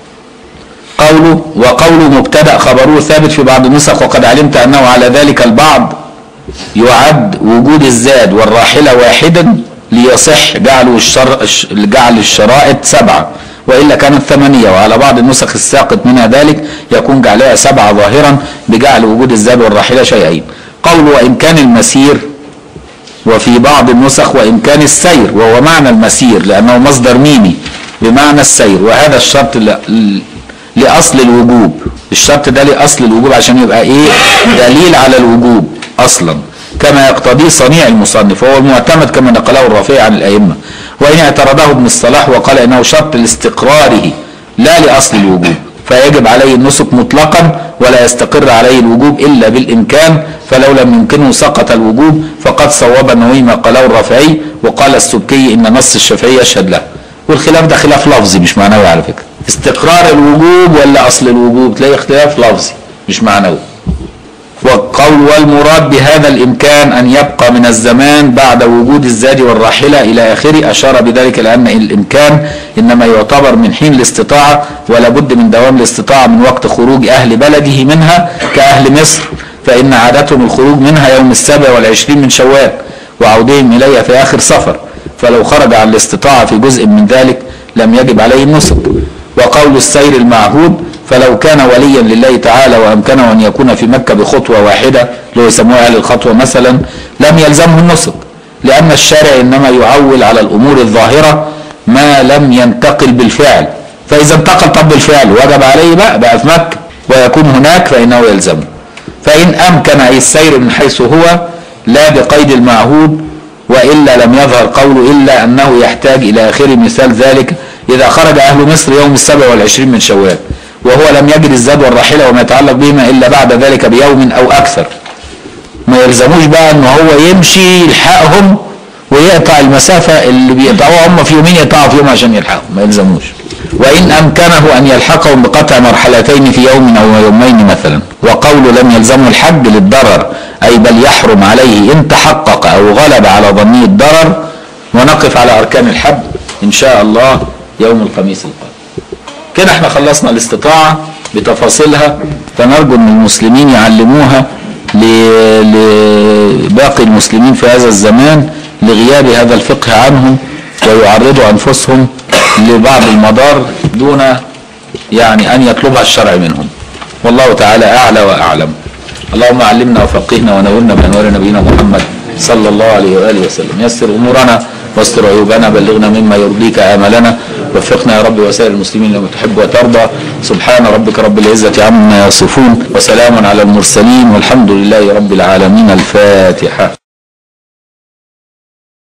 قوله وقوله مبتدا خبره ثابت في بعض النسخ وقد علمت انه على ذلك البعض يعد وجود الزاد والراحله واحدا ليصح جعل الشر جعل الشرائط سبعه والا كانت ثمانيه وعلى بعض النسخ الساقط منها ذلك يكون جعلها سبعه ظاهرا بجعل وجود الزاد والراحله شيئين قول وامكان المسير وفي بعض النسخ وامكان السير وهو معنى المسير لانه مصدر ميمي بمعنى السير وهذا الشرط ل- لاصل الوجوب الشرط ده لاصل الوجوب عشان يبقى ايه دليل على الوجوب اصلا كما يقتضيه صنيع المصنف وهو المعتمد كما نقله الرافعي عن الائمه وان اعترضه ابن الصلاح وقال انه شرط لاستقراره لا لاصل الوجوب فيجب عليه النسك مطلقا ولا يستقر عليه الوجوب الا بالامكان فلو لم يمكنه سقط الوجوب فقد صوب النووي ما قاله الرافعي وقال السبكي ان نص الشافعي يشهد له والخلاف ده خلاف لفظي مش معنوي على فكره استقرار الوجوب ولا اصل الوجوب تلاقي اختلاف لفظي مش معنوي والقول والمراد بهذا الامكان ان يبقى من الزمان بعد وجود الزاد والراحله الى اخره اشار بذلك لان الامكان انما يعتبر من حين الاستطاعه ولا بد من دوام الاستطاعه من وقت خروج اهل بلده منها كاهل مصر فان عادتهم الخروج منها يوم السابع والعشرين من شوال وعودهم اليها في اخر سفر فلو خرج عن الاستطاعه في جزء من ذلك لم يجب عليه النسك وقول السير المعهود فلو كان وليا لله تعالى وامكنه ان يكون في مكه بخطوه واحده اللي هو يسموها اهل الخطوه مثلا لم يلزمه النسك لان الشارع انما يعول على الامور الظاهره ما لم ينتقل بالفعل فاذا انتقل طب بالفعل وجب عليه بقى بقى في مكه ويكون هناك فانه يلزمه فان امكن اي السير من حيث هو لا بقيد المعهود والا لم يظهر قوله الا انه يحتاج الى اخر مثال ذلك اذا خرج اهل مصر يوم السابع والعشرين من شوال وهو لم يجد الزاد والراحله وما يتعلق بهما الا بعد ذلك بيوم او اكثر ما يلزموش بقى ان هو يمشي يلحقهم ويقطع المسافه اللي بيقطعوها هم في يومين يقطعوا في يوم عشان يلحقهم ما يلزموش وان امكنه ان يلحقهم بقطع مرحلتين في يوم او يومين مثلا وقول لم يلزمه الحج للضرر اي بل يحرم عليه ان تحقق او غلب على ظنه الضرر ونقف على اركان الحج ان شاء الله يوم الخميس القادم كده احنا خلصنا الاستطاعة بتفاصيلها فنرجو ان المسلمين يعلموها ل- لباقي المسلمين في هذا الزمان لغياب هذا الفقه عنهم ويعرضوا انفسهم لبعض المضار دون يعني ان يطلبها الشرع منهم والله تعالى اعلى واعلم اللهم علمنا وفقهنا ونورنا بانوار نبينا محمد صلى الله عليه واله وسلم يسر امورنا واستر عيوبنا بلغنا مما يرضيك املنا وفقنا يا رب وسائر المسلمين لما تحب وترضى سبحان ربك رب العزه عما يصفون وسلام على المرسلين والحمد لله رب العالمين الفاتحه